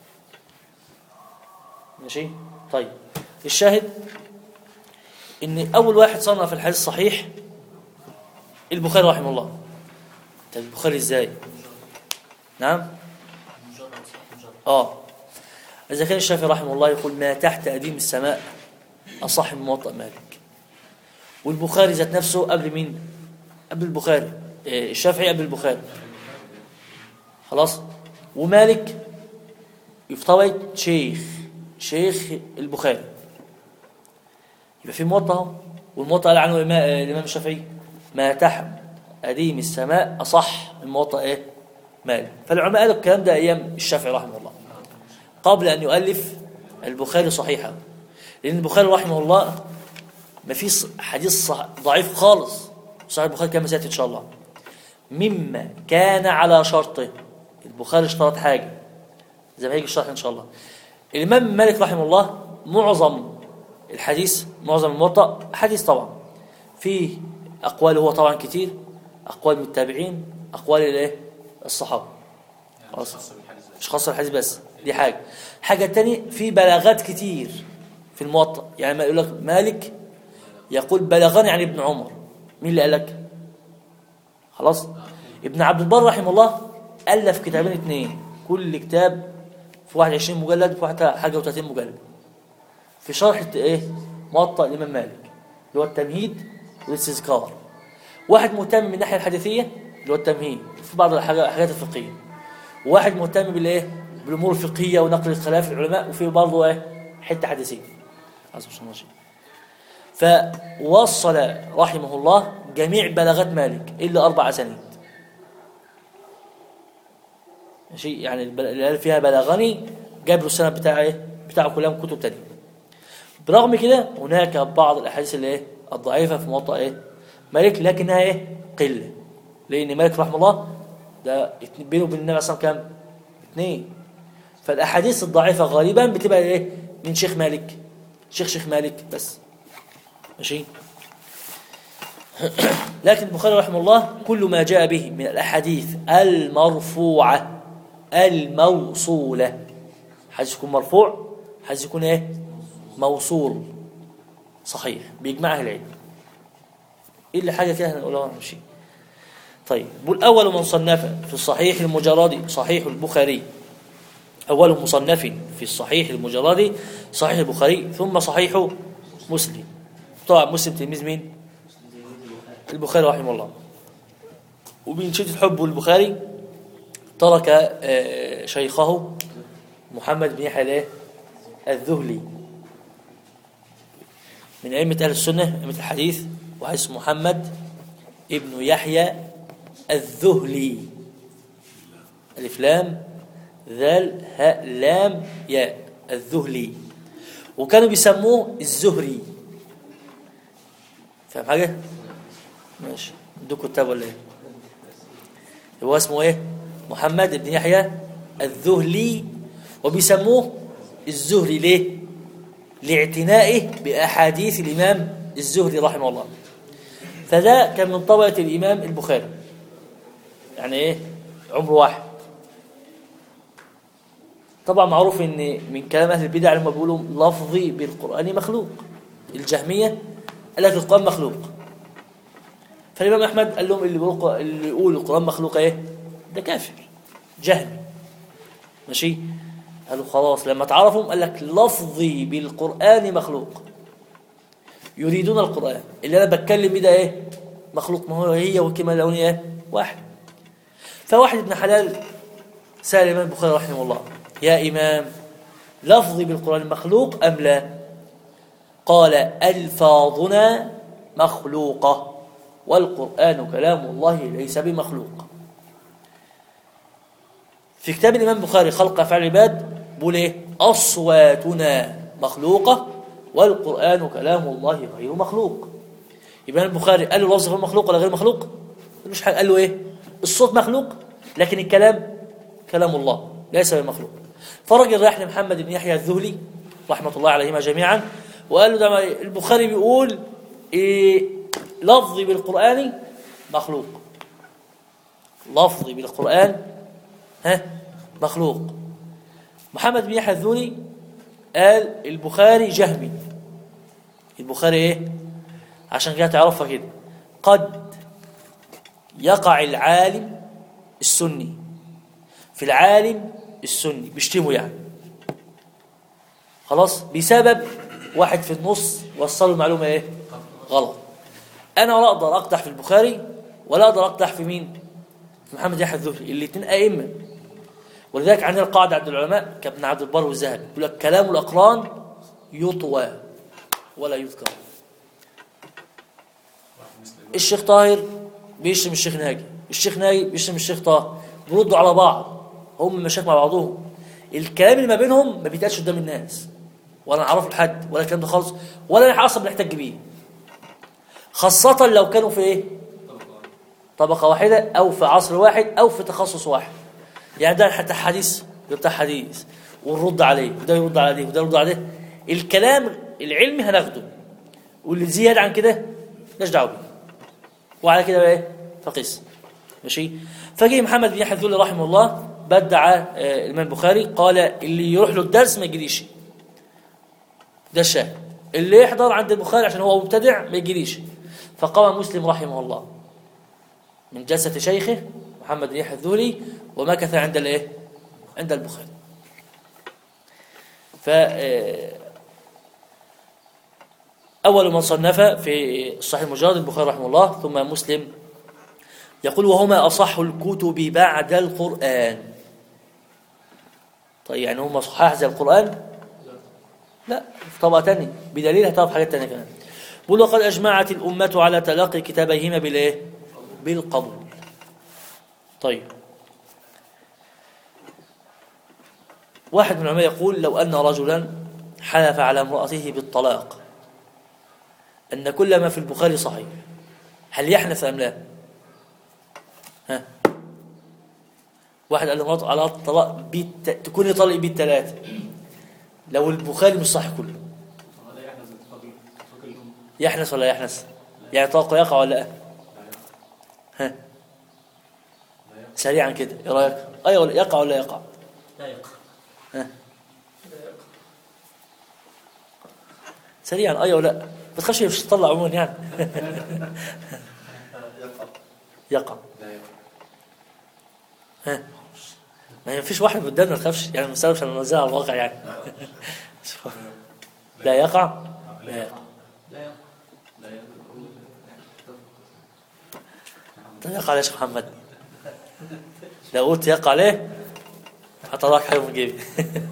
ماشي طيب الشاهد ان اول واحد صنف الحديث الصحيح البخاري رحمه الله طيب البخاري ازاي نعم اه اذا كان الشافعي رحمه الله يقول ما تحت اديم السماء اصح من موطأ مالك والبخاري ذات نفسه قبل مين قبل البخاري إيه، الشافعي قبل البخاري خلاص ومالك يفترض شيخ شيخ البخاري يبقى في موطأ اهو والموطأ قال عنه الإمام- الامام الشافعي ما تحت اديم السماء اصح من موطأ ايه مالك فالعلماء قالوا الكلام ده ايام الشافعي رحمه الله قبل ان يؤلف البخاري صحيحا لان البخاري رحمه الله ما فيش حديث صح ضعيف خالص صحيح البخاري كما سياتي ان شاء الله مما كان على شرطه البخاري اشترط حاجه زي ما هيجي الشرح ان شاء الله الامام مالك رحمه الله معظم الحديث معظم الموطأ حديث طبعا فيه اقوال هو طبعا كتير اقوال من التابعين اقوال الايه الصحابه خلاص مش خاصه الحديث بس دي حاجه حاجه تانية في بلاغات كتير في الموطأ يعني ما يقول لك مالك يقول بلغني عن ابن عمر مين اللي قال لك خلاص ابن عبد البر رحمه الله الف كتابين اثنين كل كتاب في 21 مجلد في واحد حاجه و30 مجلد في شرح ايه موطأ الامام مالك اللي هو التمهيد والاستذكار واحد مهتم من الناحيه الحديثيه اللي هو التمهيد في بعض الحاجات الحاجات الفقهيه وواحد مهتم بالايه بالامور الفقهيه ونقل الخلاف العلماء وفي برضه ايه حته حديثيه عز وجل فوصل رحمه الله جميع بلاغات مالك الا اربع اسانيد ماشي يعني البل- اللي قال فيها بلغني جاب له السند بتاع ايه بتاعه كلها من كتب تانية برغم كده هناك بعض الاحاديث اللي ايه الضعيفه في موطأ ايه مالك لكنها ايه قله لان مالك رحمه الله ده اتنين- بينه وبين النبي صلى الله عليه وسلم كام اثنين فالاحاديث الضعيفه غالبا بتبقى ايه من شيخ مالك شيخ شيخ مالك بس ماشي لكن البخاري رحمه الله كل ما جاء به من الاحاديث المرفوعه الموصوله حديث يكون مرفوع حديث يكون ايه موصول صحيح بيجمعها العلم الا حاجه كده هنقولها ونمشي طيب بقول أول من صنف في الصحيح المجرد صحيح البخاري أول مصنف في الصحيح المجرد صحيح البخاري ثم صحيح مسلم طبعا مسلم تلميذ مين؟ البخاري رحمه الله ومن شدة حبه البخاري ترك آه، شيخه محمد بن يحيى الايه؟ الذهلي من أئمة أهل السنة أئمة الحديث واحد اسمه محمد ابن يحيى الذهلي ألف لام ذال هاء لام ياء الذهلي وكانوا بيسموه الزهري فاهم حاجة؟ ماشي عندكم كتاب ولا ايه؟ هو اسمه ايه؟ محمد بن يحيى الذهلي وبيسموه الزهري ليه؟ لاعتنائه بأحاديث الإمام الزهري رحمه الله فده كان من طبقة الإمام البخاري يعني إيه عمره واحد طبعا معروف ان من كلام اهل البدع لما بيقولوا لفظي بالقران مخلوق الجهميه قال لك القران مخلوق فالامام احمد قال لهم اللي بيقول اللي يقول القران مخلوق ايه ده كافر جهمي ماشي قالوا خلاص لما تعرفهم قال لك لفظي بالقران مخلوق يريدون القران اللي انا بتكلم بيه ده ايه مخلوق ما هو هي والكلمه الاولانيه ايه واحد فواحد ابن حلال سأل الإمام البخاري رحمه الله يا إمام لفظي بالقرآن مخلوق أم لا قال ألفاظنا مخلوقة والقرآن كلام الله ليس بمخلوق في كتاب الإمام البخاري خلق أفعال العباد بيقول إيه أصواتنا مخلوقة والقرآن كلام الله غير مخلوق يبقى البخاري قال له لفظ مخلوق ولا غير مخلوق مش حاجة قال له إيه الصوت مخلوق لكن الكلام كلام الله ليس بمخلوق فرجل راح لمحمد بن يحيى الذهلي رحمة الله عليهما جميعا وقال له ده البخاري بيقول إيه لفظي بالقرآن مخلوق لفظي بالقرآن ها مخلوق محمد بن يحيى الذهلي قال البخاري جهمي البخاري ايه عشان كده تعرفها كده قد يقع العالم السني في العالم السني بيشتمه يعني خلاص بسبب واحد في النص وصل المعلومه ايه غلط انا ولا اقدر اقدح في البخاري ولا اقدر اقدح في مين في محمد يحيى الذهلي الاثنين ائمه ولذلك عندنا القاعده عند العلماء كابن عبد البر والذهبي يقول لك كلام الاقران يطوى ولا يذكر الشيخ طاهر بيشتم الشيخ ناجي الشيخ ناجي بيشتم الشيخ طاهر بيردوا على بعض هم مشاكل مع بعضهم الكلام اللي ما بينهم ما بيتقالش قدام الناس ولا نعرفه لحد ولا الكلام ده خالص ولا احنا اصلا بنحتاج بيه خاصة لو كانوا في ايه طبقة واحدة او في عصر واحد او في تخصص واحد يعني ده حتى حديث بتاع حديث ونرد عليه وده يرد على ده وده يرد على ده الكلام العلمي هناخده واللي زيادة عن كده مالناش دعوه بيه وعلى كده بقى ايه فقيس ماشي فجي محمد بن يحيى الذولي رحمه الله بدع آه، الامام البخاري قال اللي يروح له الدرس ما يجريش ده الشاهد اللي يحضر عند البخاري عشان هو مبتدع ما يجريش فقام مسلم رحمه الله من جلسة شيخه محمد بن يحيى الذولي ومكث عند الايه عند البخاري ف آه، أول من صنف في الصحيح المجرد البخاري رحمه الله ثم مسلم يقول وهما أصح الكتب بعد القرآن طيب يعني هما صحاح زي القرآن لا في طبقة تانية بدليل هتعرف حاجات تانية كمان بيقول وقد أجمعت الأمة على تلقي كتابيهما بالإيه بالقبول طيب واحد من العلماء يقول لو أن رجلا حلف على امرأته بالطلاق أن كل ما في البخاري صحيح هل يحنث أم لا ها واحد قال لمراته على الطلاق بيت تكوني طلق بيت ثلاثة لو البخاري مش صحيح كله هذا يحدث اتفاق اتفاق الأمة يحنث ولا يحنث يعني طلاقه يقع ولا لا ها سريعا كده ايه رايك ايوه ولا يقع ولا يقع لا يقع ها سريعا ايوه ولا ما تخافش مش تطلع عموما يعني يقع يقع لا يقع ها ما فيش واحد قدامنا ما تخافش يعني المسألة مش هننزلها على الواقع يعني لا يقع لا يقع لا يقع لا يقع طيب يقع ليش محمد لو قلت يقع ليه هطلعك حاجة من جيبي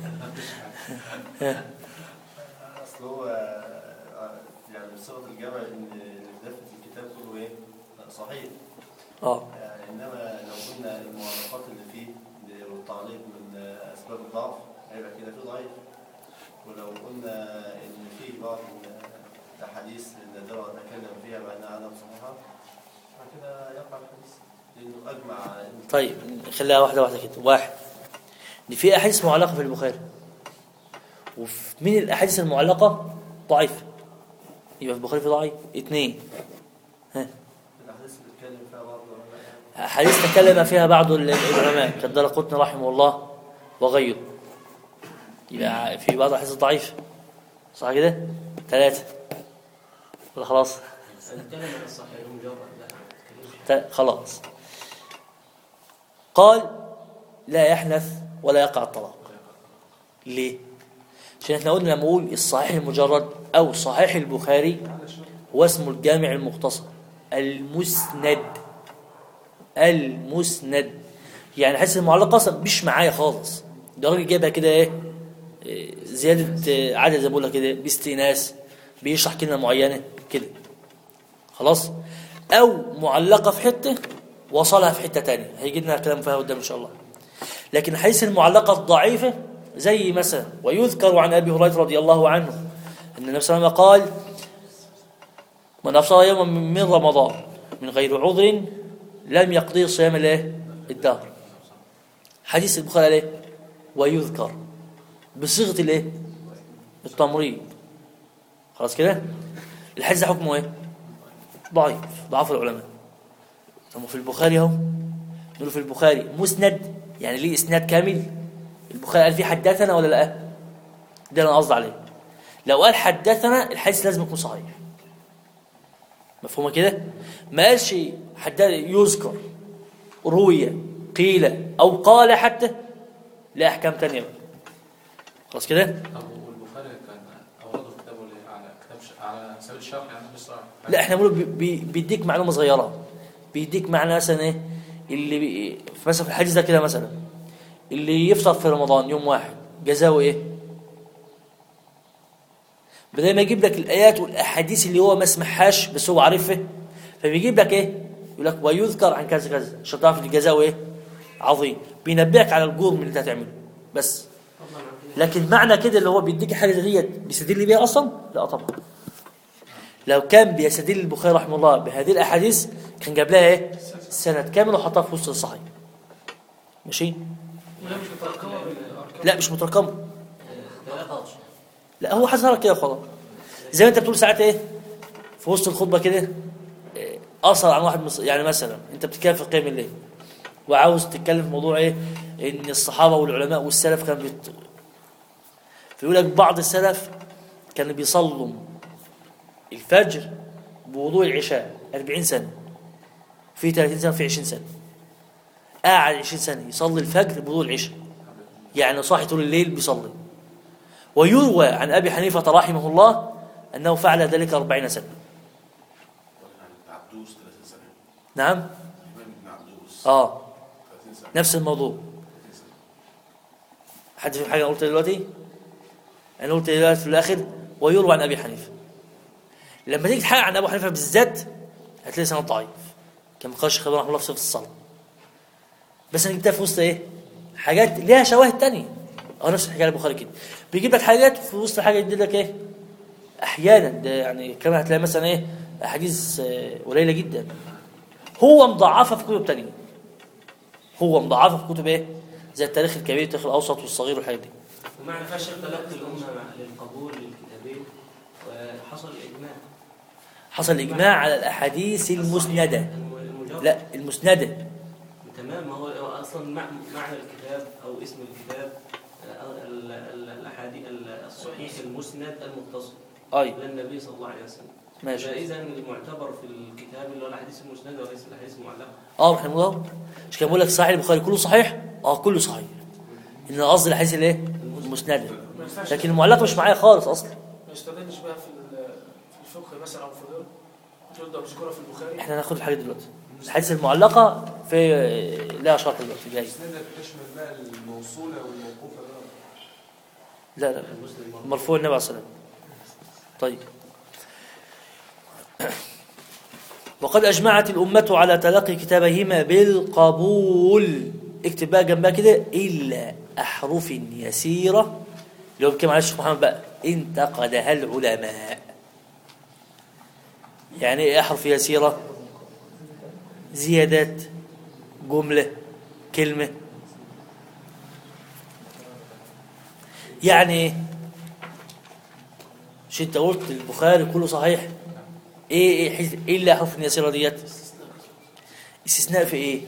اصل هو آه، يعني بصيغه الجمع ان دفة الكتاب كله ايه؟ لا، صحيح اه يعني انما لو قلنا المعلقات اللي فيه والتعليق من آه، اسباب الضعف هيبقى كده في ضعيف ولو قلنا ان في بعض الاحاديث النادره نتكلم فيها بانها عدم صحيحه فكده يقع الحديث لانه اجمع على إن طيب خليها واحدة واحدة كده واحد ان في احاديث معلقة في البخاري وفي من الاحاديث المعلقة ضعيفة يبقى في البخاري في ضعيف اثنين ها الاحاديث اللي بيتكلم فيها بعض العلماء حديث تكلم فيها بعض العلماء كالدرقطني رحمه الله وغيره يبقى في بعض الحديث ضعيف صح كده؟ ثلاثة ولا خلاص؟ نتكلم عن الصحيح المجرد لا ما نتكلمش ت- خلاص قال لا يحنث ولا يقع الطلاق ليه؟ عشان احنا قلنا لما نقول الصحيح المجرد او صحيح البخاري هو اسمه الجامع المختصر المسند المسند يعني حس المعلقه اصلا مش معايا خالص ده راجل جايبها كده ايه إيه، زياده إيه، عدد زي ما بقول لك كده باستئناس بيشرح كلمه معينه كده خلاص او معلقه في حته وصلها في حته تانية هيجي لنا كلام فيها قدام ان شاء الله لكن حيث المعلقه الضعيفه زي مثلا ويذكر عن ابي هريره رضي الله عنه ان النبي صلى الله عليه وسلم قال من افطر يوما من من رمضان من غير عذر لم يقضي صيام الايه الدهر حديث البخاري عليه ويذكر بصيغه الايه التمريض خلاص كده الحديث ده حكمه ايه ضعيف ضعف العلماء ثم في البخاري اهو نقول في البخاري مسند يعني ليه اسناد كامل البخاري قال فيه حدثنا ولا لا ده انا قصدي عليه لو قال حدثنا الحديث لازم يكون صحيح مفهومه كده ما قالش حدث يذكر روي قيل او قال حتى لا احكام تانية بقى خلاص كده طب والبخاري كان اورده في كتابه ليه؟ على كتاب ش... على سبيل الشرح يعني مش صح لا احنا بنقول بي- بي- بيديك معلومه صغيره بيديك معنى مثلا ايه اللي بي مثلا في الحديث ده كده مثلا اللي يفطر في رمضان يوم واحد جزاؤه ايه بدل ما يجيب لك الايات والاحاديث اللي هو ما سمعهاش بس هو عارفها فبيجيب لك ايه يقول لك ويذكر عن كذا كذا عشان تعرف ان جزاؤه ايه عظيم بينبهك على الجرم اللي انت هتعمله بس فضلا عن كده لكن معنى كده اللي هو بيديك حاجه ديت بيستدل بيها اصلا لا طبعا لو كان بيستدل البخاري رحمه الله بهذه الاحاديث كان جاب لها ايه سند كامل وحطها في وسط الصحيح ماشي ولا مش متركبه بالاركان لا مش مترقمه لا خالص لا هو حذرها كده خلاص زي ما انت بتقول ساعات ايه في وسط الخطبه كده إيه، اثر عن واحد مص... يعني مثلا انت بتتكلم في قيام الليل وعاوز تتكلم في موضوع ايه ان الصحابه والعلماء والسلف كانوا بيت... فيقول لك بعض السلف كانوا بيصلوا الفجر بوضوء العشاء 40 سنه في 30 سنه في 20 سنه قاعد 20 سنه يصلي الفجر بوضوء العشاء يعني صاحي طول الليل بيصلي ويروى عن أبي حنيفة رحمه الله أنه فعل ذلك أربعين سنة عبدوس 30 سنة نعم الإمام ابن عبدوس آه 30 سنة نفس الموضوع 30 سنة حد في حاجة قلت دلوقتي أنا قلت دلوقتي في الآخر ويروى عن أبي حنيفة لما تيجي تحقق عن أبو حنيفة بالذات هتلاقي سند ضعيف كما قال الشيخ رحمه الله في صفة الصلاة بس أنا جبتها في وسط إيه حاجات ليها شواهد تانية أو نفس الحكاية البخاري كده بيجيب لك حاجات في وسط حاجة يدي لك إيه أحيانا ده يعني كما هتلاقي مثلا إيه أحاديث آه، قليلة جدا هو مضاعفة في كتب تانية هو مضاعفة في كتب إيه زي التاريخ الكبير التاريخ الأوسط والصغير والحاجات دي ومعنى فشل تلقي الأمة مع- للقبول للكتابين وحصل إجماع حصل إجماع على الأحاديث المسندة المجرد لا المسندة تمام ما هو هو اصلا مع- معنى الكتاب او اسم الكتاب آه، ال- ال- الاحاديث ال- الصحيح المسند المتصل أي الى النبي صلى الله عليه وسلم ماشي فاذا المعتبر في الكتاب اللي هو الاحاديث المسنده وليس الاحاديث المعلقه اه رحمه الله مش كان بقول لك صحيح البخاري كله صحيح اه كله صحيح ان أنا قصدي الاحاديث الايه المسنده ما ينفعش لكن المعلقه مش معايا خالص اصلا ما يستدلش بقى في ال- في الفقه مثلا او في غيره تقول ده مذكوره في البخاري احنا هناخد الحاجات دلوقتي الحديث المعلقه في لها شرح دلوقتي جاي السنة بتشمل بقى الموصولة والموقوفة بقى لا لا مرفوع النبي عليه الصلاه والسلام طيب وقد أجمعت الأمة على تلقي كتابيهما بالقبول اكتب بقى جنبها كده إلا أحرف يسيرة اللي هو بيتكلم على الشيخ محمد بقى انتقدها العلماء يعني إيه أحرف يسيرة زيادات جملة كلمة يعني ايه مش انت قلت البخاري كله صحيح ايه ايه حز- ايه اللي حرف اليسيره ديت استثناء في ايه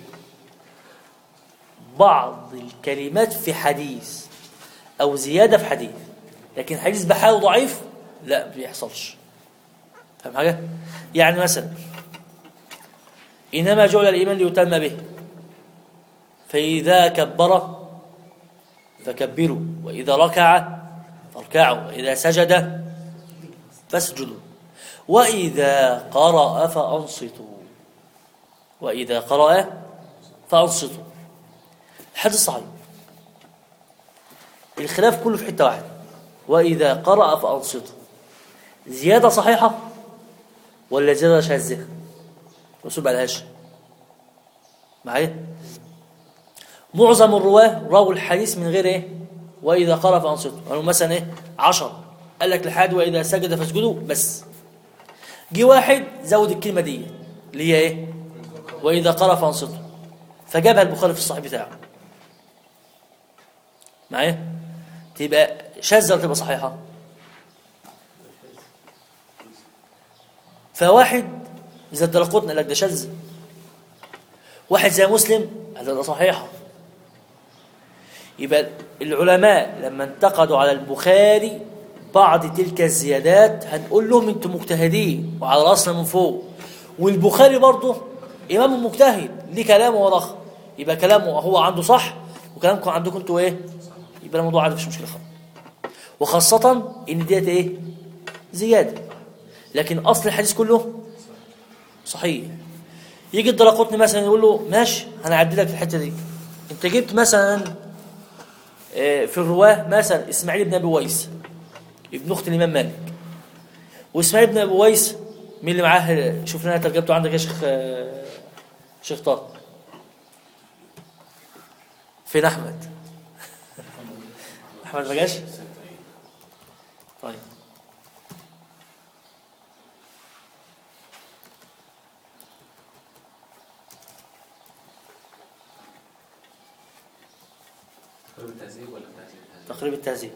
بعض الكلمات في حديث او زياده في حديث لكن حديث بحاله ضعيف لا بيحصلش فاهم حاجه يعني مثلا انما جعل الايمان ليتم به فاذا كبر فكبروا وإذا ركع فاركعوا وإذا سجد فاسجدوا وإذا قرأ فأنصتوا وإذا قرأ فأنصتوا الحديث صحيح الخلاف كله في حتة واحدة وإذا قرأ فأنصتوا زيادة صحيحة ولا زيادة شاذة الرسول ما قالهاش معايا معظم الرواه رووا الحديث من غير ايه واذا قرأ فانصتوا قالوا مثلا ايه 10 قال لك لحد واذا سجد فاسجدوا بس جه واحد زود الكلمه دي اللي هي ايه واذا قرأ فانصتوا فجابها البخاري في الصحيح بتاعه معايا تبقى شاذه ولا تبقى صحيحه فواحد اذا الدرقطني قال لك ده شاذ واحد زي مسلم قال ده صحيحه يبقى العلماء لما انتقدوا على البخاري بعض تلك الزيادات هنقول لهم انتم مجتهدين وعلى راسنا من فوق والبخاري برضه امام مجتهد ليه كلامه ورخ يبقى كلامه هو عنده صح وكلامكم عندكم انتوا ايه يبقى الموضوع عادي مفيش مشكله خالص وخاصه ان ديت ايه زياده لكن اصل الحديث كله صحيح يجي الدرقطني مثلا يقول له ماشي هنعدي لك الحته دي انت جبت مثلا آه، في الرواه مثلا اسماعيل بن ابي ويس ابن اخت الامام مالك واسماعيل بن ابي ويس مين اللي معاه شوف لنا ترجمته عندك يا شيخ آه، شيخ طه فين احمد احمد ما جاش طيب تقريب التهذيب ولا التهذيب التهذيب تقريب التهذيب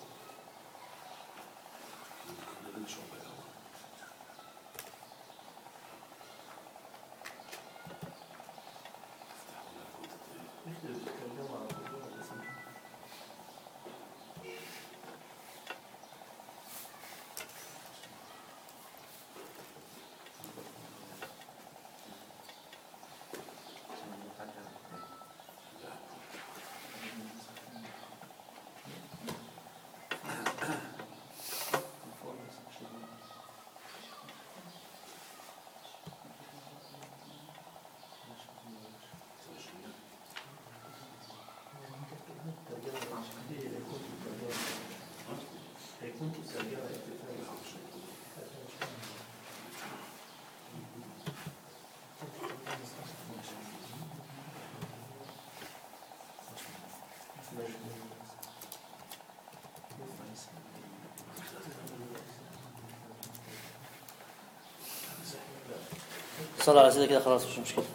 صلى على سيدك كده خلاص مش مشكله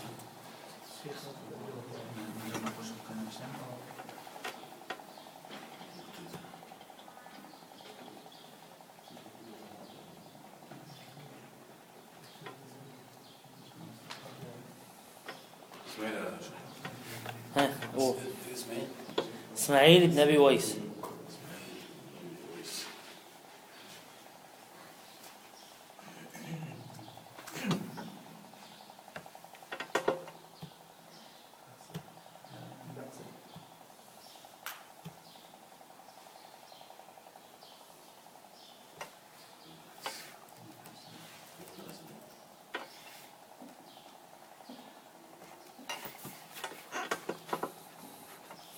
اسماعيل يا شيخ. ها قول اسماعيل اسماعيل بن ابي ويس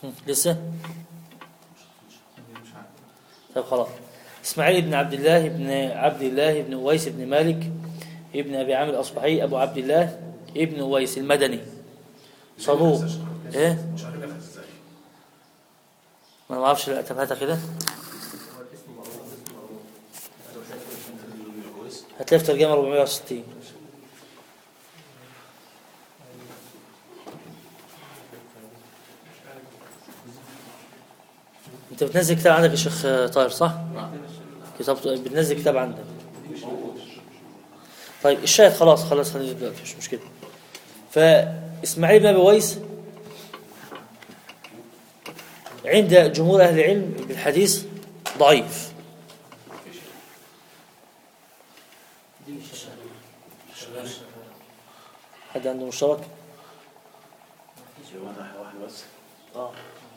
هم، لسه مش عارف طيب خلاص اسماعيل بن عبد الله بن عبد الله بن اويس بن مالك ابن ابي عامر الاصبحي ابو عبد الله ابن اويس المدني صدوق ايه مش عارف نفس ازاي ما انا ما اعرفش طب هاتها كده هتلاقي في ترجمه 460 انت بتنزل كتاب عندك يا شيخ طاهر صح؟ كتاب بتنزل كتاب عندك طيب الشاهد خلاص خلاص خلينا دلوقتي مش مشكله فاسماعيل بن ابي ويس عند جمهور اهل العلم بالحديث ضعيف حد عنده مشترك؟ واحد واحد بس اه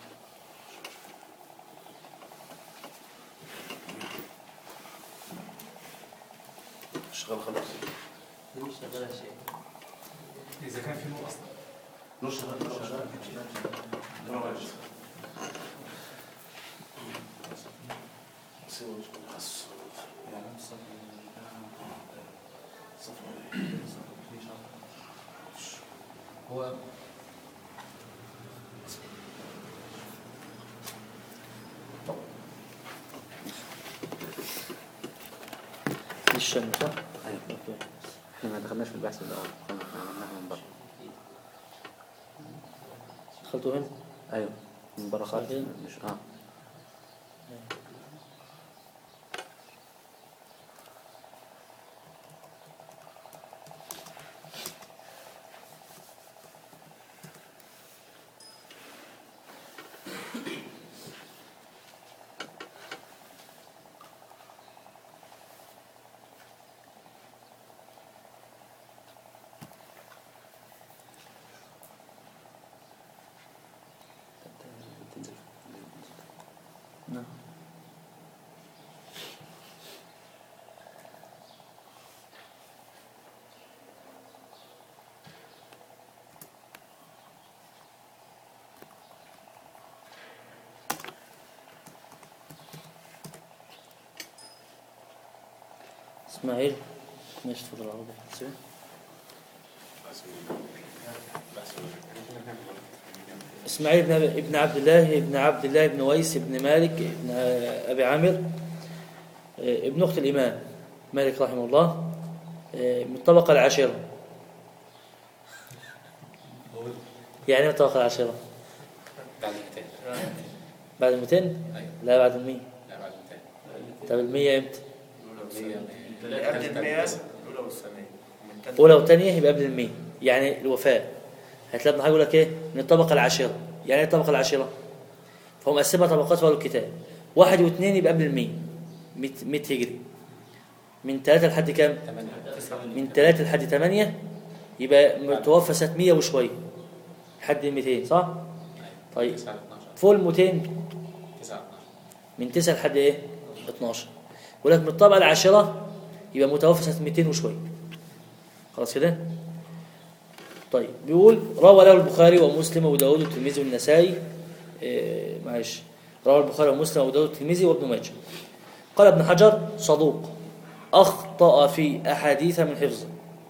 شغال خلاص مش شغالة شيء اذا كان في نور اصلا نور شغال نور شغال نور شغال. سوى الحس. هو دي الشم صح؟ ايوه اوكي احنا ما دخلناش في البحث الاول احنا عملناها من بره دخلتوا هنا؟ ايوه من بره خالص صحيح. مش اه نعم اسماعيل ماشي تفضل العربي حسين اسماعيل بن ابن عبد الله ابن عبد الله بن ويس بن مالك ابن ابي عامر آه، ابن اخت الامام مالك رحمه الله آه، من الطبقه العاشره يعني ايه الطبقه العاشره بعد 200 بعد ال 200 ايوه لا بعد ال 100 لا بعد 200 طب ال 100 امتى قبل المياه الأولى والثانية من تالتة اولى وثانيه يبقى قبل ال 100 يعني الوفاه هتلاقي ابن حجر يقول لك ايه من الطبقه العاشره يعني ايه الطبقه العاشره فهو مقسمها طبقات في أول الكتاب واحد واثنين يبقى قبل ال 100 100 100 هجري من ثلاثة لحد كام؟ 8 من ثلاثة لحد ثمانية يبقى متوفى سنة 100 وشوية لحد ال 200 صح؟ طيب 9 12 فوق ال 200 9 12 من 9 لحد ايه؟ 12 يقول لك من الطبقة العاشرة يبقى متوفى سنة 200 وشوية خلاص كده؟ طيب بيقول روى له البخاري ومسلم وداود والترمذي والنسائي إيه معلش روى البخاري ومسلم وداود والترمذي وابن ماجه قال ابن حجر صدوق أخطأ في أحاديث من حفظه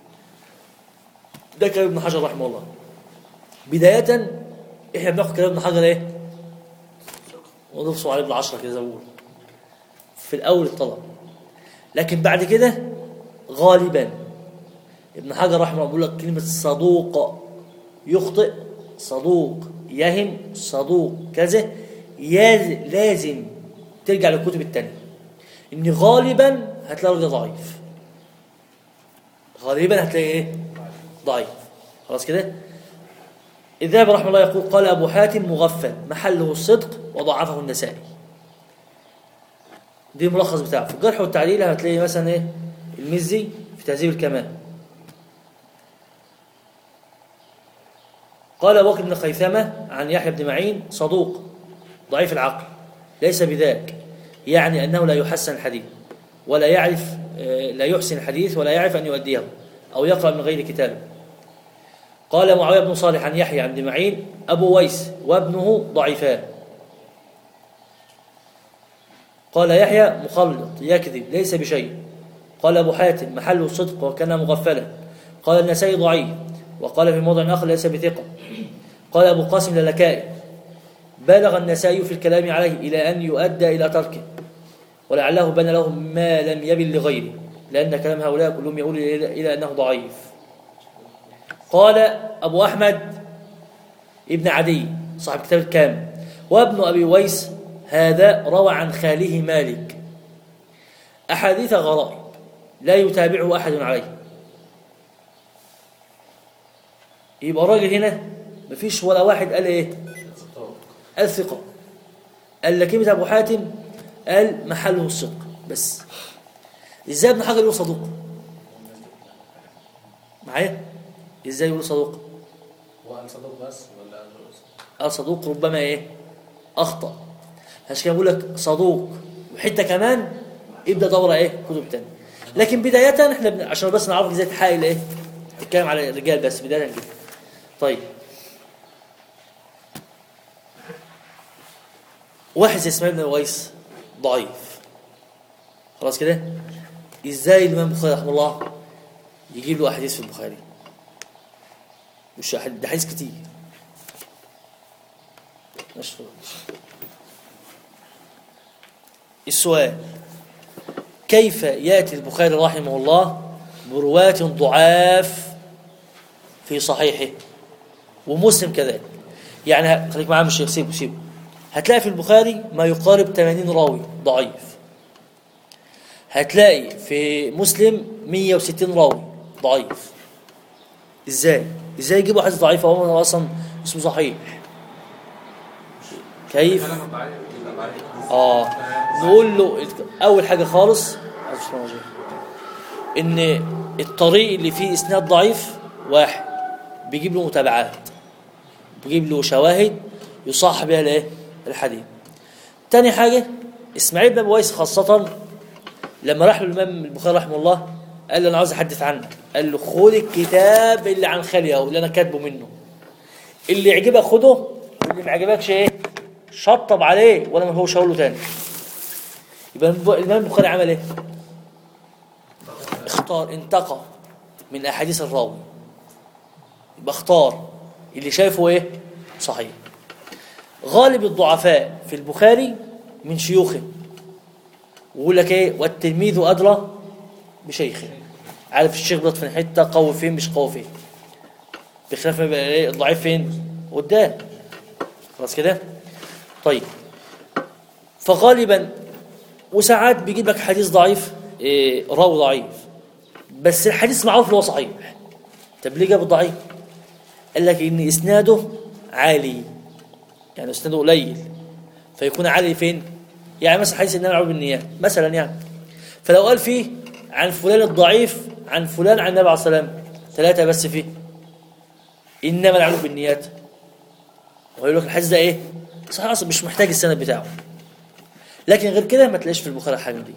ده كلام ابن حجر رحمه الله بداية احنا بناخد كلام ابن حجر ايه؟ ونفصل عليه بالعشرة كده زي ما بيقولوا في الأول الطلب لكن بعد كده غالبا ابن حجر رحمه الله بيقول لك كلمة صدوق يخطئ صدوق يهم صدوق كذا ياز- لازم ترجع للكتب التانية ان غالبا هتلاقي الراجل ضعيف غالبا هتلاقي ايه ضعيف خلاص كده الذهبي رحمه الله يقول قال ابو حاتم مغفل محله الصدق وضعفه النسائي دي الملخص بتاعه في الجرح والتعديل هتلاقي مثلا ايه المزي في تهذيب الكمال قال أبو بكر بن خيثمة عن يحيى بن معين صدوق ضعيف العقل ليس بذاك يعني أنه لا يحسن الحديث ولا يعرف آه، لا يحسن الحديث ولا يعرف أن يؤديه أو يقرأ من غير كتاب قال معاوية بن صالح عن يحيى عن معين أبو ويس وابنه ضعيفان قال يحيى مخلط يكذب ليس بشيء قال أبو حاتم محله الصدق وكان مغفلا قال النسائي ضعيف وقال في موضع آخر ليس بثقة قال أبو قاسم للكائي بالغ النسائي في الكلام عليه إلى أن يؤدى إلى تركه ولعله بان له ما لم يبن لغيره لأن كلام هؤلاء كلهم يقول إلى إلى أنه ضعيف قال أبو أحمد ابن عدي صاحب كتاب الكامل وابن أبي ويس هذا روى عن خاله مالك أحاديث غرائب لا يتابعه أحد عليه يبقى الراجل هنا مفيش ولا واحد قال ايه قال ثقة قال لكلمة أبو حاتم قال محله الصدق بس ازاي ابن حجر يقول صدوق معايا ازاي يقول صدوق هو قال صدوق بس ولا قال صدوق ربما ايه اخطا عشان كده بقول لك صدوق وحته كمان ابدا دوره ايه كتب تانية لكن بدايه احنا بن... عشان بس نعرف ازاي تحايل ايه تتكلم على الرجال بس بدايه كده طيب واحد زي اسماعيل بن ويس ضعيف خلاص كده ازاي الامام البخاري رحمه الله يجيب له احاديث في البخاري مش أحد- ده حديث كتير مش فاهم. السؤال كيف ياتي البخاري رحمه الله برواة ضعاف في صحيحه ومسلم كذلك يعني خليك معاه مش سيبه سيبه هتلاقي في البخاري ما يقارب 80 راوي ضعيف هتلاقي في مسلم 160 راوي ضعيف ازاي ازاي يجيبوا حديث ضعيف هو اصلا اسمه صحيح كيف كلام الضعيف يبقى ضعيف اه نقول له اول حاجه خالص ان الطريق اللي فيه اسناد ضعيف واحد بيجيب له متابعات بيجيب له شواهد يصح بها الايه الحديث تاني حاجه اسماعيل بن أبي ويس خاصه لما راح له الامام البخاري رحمه الله قال له انا عاوز احدث عنك قال له خد الكتاب اللي عن خالي اهو اللي انا كاتبه منه اللي يعجبك خده واللي ما يعجبكش ايه شطب عليه ولا ما هو هقول له تاني يبقى الامام البخاري عمل ايه اختار انتقى من احاديث الراوي يبقى اختار اللي شايفه ايه صحيح غالب الضعفاء في البخاري من شيوخه ويقول لك ايه والتلميذ ادرى بشيخه عارف الشيخ بيض فين حته قوي فين مش قوي فين بخلاف ما يبقى ايه الضعيف فين قدام خلاص كده طيب فغالبا وساعات بيجيب لك حديث ضعيف إيه راوي ضعيف بس الحديث معروف إن هو صحيح طب ليه جاب الضعيف قال لك ان اسناده عالي يعني اسناده قليل فيكون عالي فين يعني مثلا حديث النبي عمرو بالنيات مثلا يعني فلو قال فيه عن فلان الضعيف عن فلان عن النبي عليه الصلاه والسلام ثلاثه بس فيه انما العمل بالنيات ويقول لك الحديث ده ايه صحيح اصلا مش محتاج السند بتاعه لكن غير كده ما تلاقيش في البخاري الحاجه دي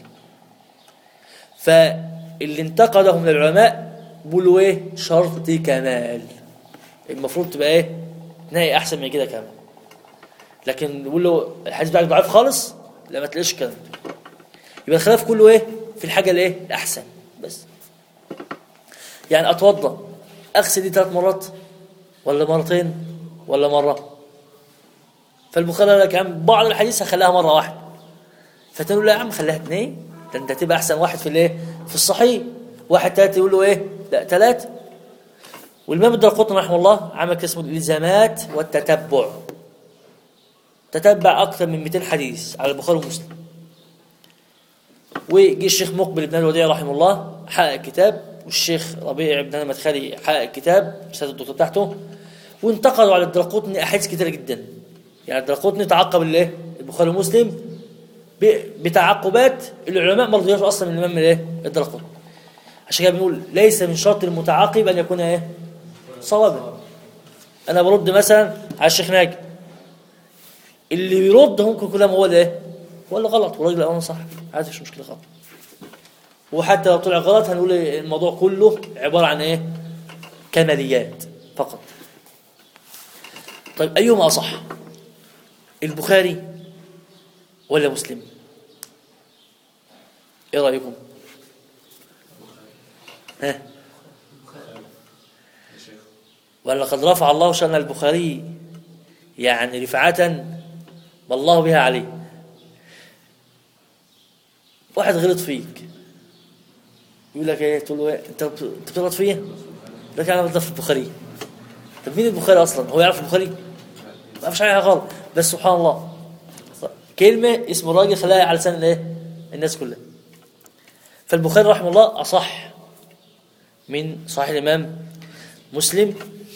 فاللي انتقده من العلماء بيقولوا ايه شرط كمال المفروض تبقى ايه نهي احسن من كده كمان لكن بيقول له الحديث بتاعك ضعيف خالص لا ما تلاقيش الكلام ده يبقى الخلاف كله ايه في الحاجه الايه الاحسن بس يعني اتوضا اغسل دي ثلاث مرات ولا مرتين ولا مره فالبخاري قال لك يا عم بعض الحديث هخليها مره واحده فتقول له يا عم خليها اثنين ده انت تبقى احسن واحد في الايه في الصحيح واحد ثلاثه يقول له ايه لا ثلاثه والامام الدرقطني رحمه الله عمل كده اسمه الالزامات والتتبع تتبع اكثر من 200 حديث على البخاري ومسلم وجي الشيخ مقبل بن الوديع رحمه الله حقق كتاب والشيخ ربيع بن المدخلي حقق كتاب رساله الدكتور بتاعته وانتقدوا على الدرقطني احاديث كثيره جدا يعني الدرقطني تعقب الايه البخاري ومسلم ب- بتعقبات العلماء ما رضيوش اصلا من الامام الايه الدرقطني عشان كده بنقول ليس من شرط المتعاقب ان يكون ايه صوابا انا برد مثلا على الشيخ ناجي اللي بيرد ممكن كلام هو الايه هو اللي غلط والراجل الاول صح عادي مش مشكله خالص وحتى لو طلع غلط هنقول الموضوع كله عباره عن ايه كماليات فقط طيب أيهما أصح البخاري ولا مسلم ايه رأيكم ها يا شيخ ولقد رفع الله شأن البخاري يعني رفعة ما الله بها عليه واحد غلط فيك يقول لك ايه تقول له ايه انت بت- انت بتغلط فيا يقول لك انا بغلط في البخاري طب مين البخاري اصلا هو يعرف البخاري ما يعرفش حاجه غلط بس سبحان الله كلمه اسم الراجل خلاها على لسان الايه الناس كلها فالبخاري رحمه الله اصح من صحيح الامام مسلم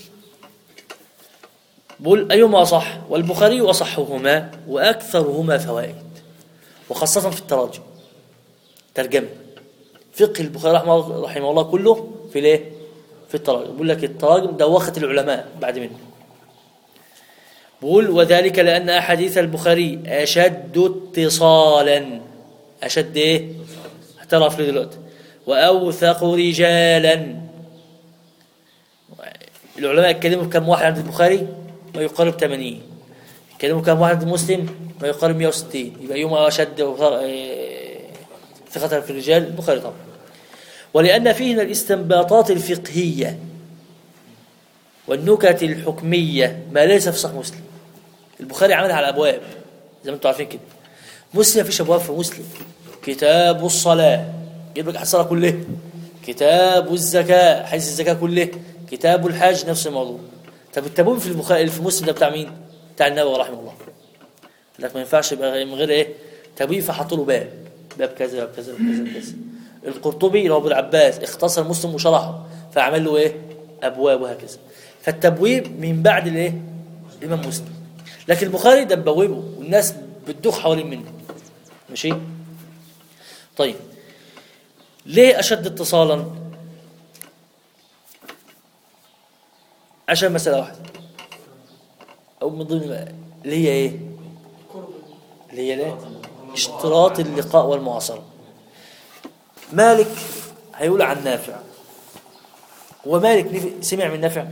بقول أيهما أصح والبخاري أصحهما وأكثرهما فوائد وخاصة في التراجم ترجمة فقه البخاري رحمه الله, رحمه الله كله في الايه؟ في التراجم بقول لك التراجم دوخت العلماء بعد منه بقول وذلك لأن أحاديث البخاري أشد اتصالا أشد إيه؟ هتعرف لي دلوقتي وأوثق رجالا العلماء اتكلموا في كم واحد عند البخاري ما يقارب 80 اتكلموا كم واحد عند مسلم ما يقارب 160 يبقى يوم اشد وثر- إيه، ثقة في الرجال البخاري طبعا ولأن فيه من الاستنباطات الفقهية والنكت الحكمية ما ليس في صحيح مسلم البخاري عملها على الأبواب زي ما انتم عارفين كده مسلم مفيش أبواب في مسلم كتاب الصلاة يجيب لك الصلاة كلها كتاب الزكاة حيث الزكاة كله كتاب الحج نفس الموضوع طب التبويب في البخاري في مسلم ده بتاع مين؟ بتاع النبوي رحمه الله قال لك ما ينفعش يبقى من غير ايه؟ تبويب فحطوا له باب باب كذا باب كذا باب كذا باب كذا القرطبي اللي هو ابو العباس اختصر مسلم وشرحه فعمل له ايه؟ ابواب وهكذا فالتبويب من بعد الايه؟ الامام مسلم لكن البخاري ده مبوبه والناس بتدوخ حوالين منه ماشي؟ طيب ليه أشد اتصالا عشان مسألة واحدة أو من ضمن اللي هي إيه اللي هي ليه اشتراط اللقاء والمعاصرة مالك هيقول عن نافع ومالك نف- سمع من نافع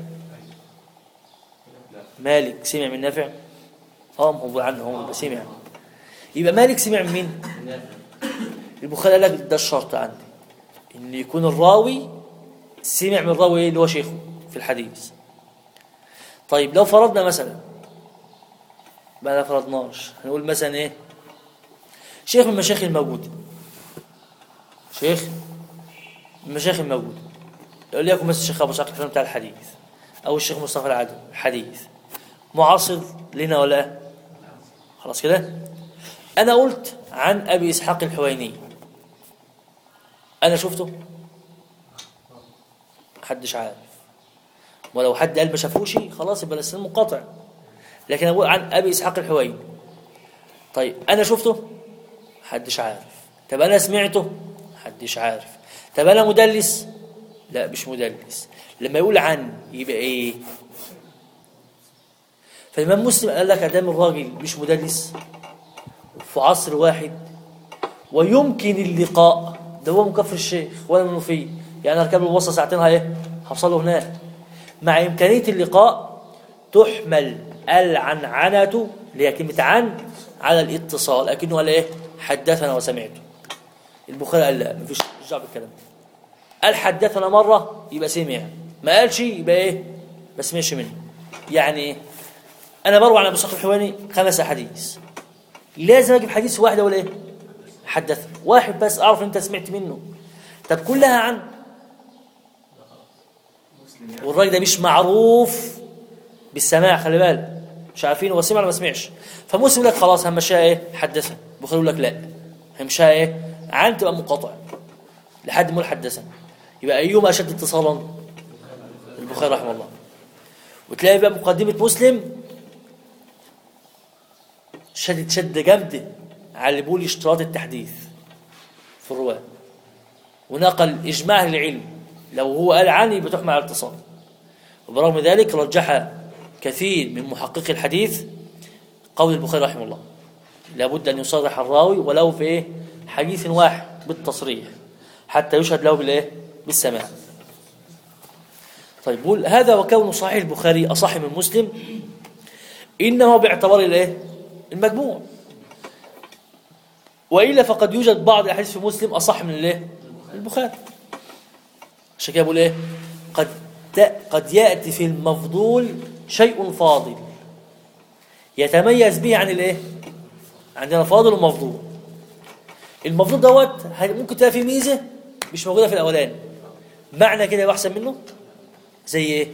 مالك سمع من نافع اه ما هو عنه هو يبقى سمع يبقى مالك سمع من مين البخاري قال لك ده الشرط عندي ان يكون الراوي سمع من الراوي إيه اللي هو شيخه في الحديث طيب لو فرضنا مثلا ما لا فرضناش هنقول مثلا ايه شيخ من المشايخ الموجوده شيخ من المشايخ الموجوده يقول لكم مثلا الشيخ ابو اسحاق الحلمي بتاع الحديث او الشيخ مصطفى العدل الحديث معاصر لنا ولا لا؟ خلاص كده انا قلت عن ابي اسحاق الحويني انا شفته محدش عارف ولو حد قال ما شافوش خلاص يبقى السن منقطع لكن اقول عن ابي اسحاق الحويني طيب انا شفته محدش عارف طب انا سمعته محدش عارف طب انا مدلس لا مش مدلس لما يقول عن يبقى ايه فالامام مسلم قال لك ادام الراجل مش مدلس في عصر واحد ويمكن اللقاء ده هو مكفر الشيخ ولا منه فيه يعني اركب له وصل ساعتين هاي هوصل له هناك مع امكانيه اللقاء تحمل العنعنه اللي هي كلمه عن على الاتصال لكنه قال ايه حدثنا وسمعته البخاري قال لا مفيش دعوه بالكلام ده قال حدثنا مره يبقى سمع ما قالش يبقى ايه ما سمعش منه يعني ايه انا بروي عن ابو اسحاق الحواني خمس احاديث لازم اجيب حديث واحد ولا ايه حدث واحد بس اعرف ان انت سمعت منه طب كلها عن والراجل ده مش معروف بالسماع خلي بالك مش عارفين هو سمع ولا ما سمعش فمسلم يقول لك خلاص همشيها ايه حدثنا البخاري يقول لك لا همشيها ايه عن تبقى منقطع لحد ما يقول حدثنا يبقى ايهما اشد اتصالا البخاري رحمه الله وتلاقي بقى مقدمه مسلم شدت شده جامده على اللي بيقول اشتراط التحديث في الرواه ونقل اجماع أهل العلم لو هو قال عني يبقى تحمل على الاتصال وبرغم ذلك رجح كثير من محققي الحديث قول البخاري رحمه الله لابد ان يصرح الراوي ولو في ايه حديث واحد بالتصريح حتى يشهد له بالايه بالسماع طيب بقول هذا وكون صحيح البخاري أصح من مسلم إنه باعتبار الايه المجموع وإلا فقد يوجد بعض الأحاديث في مسلم أصح من الايه البخاري عشان كده بقول ايه قد ت- قد يأتي في المفضول شيء فاضل يتميز به عن الايه عندنا فاضل ومفضول المفضول دوت ه- ممكن تلاقي فيه ميزه مش موجوده في الاولاني معنى كده يبقى احسن منه زي ايه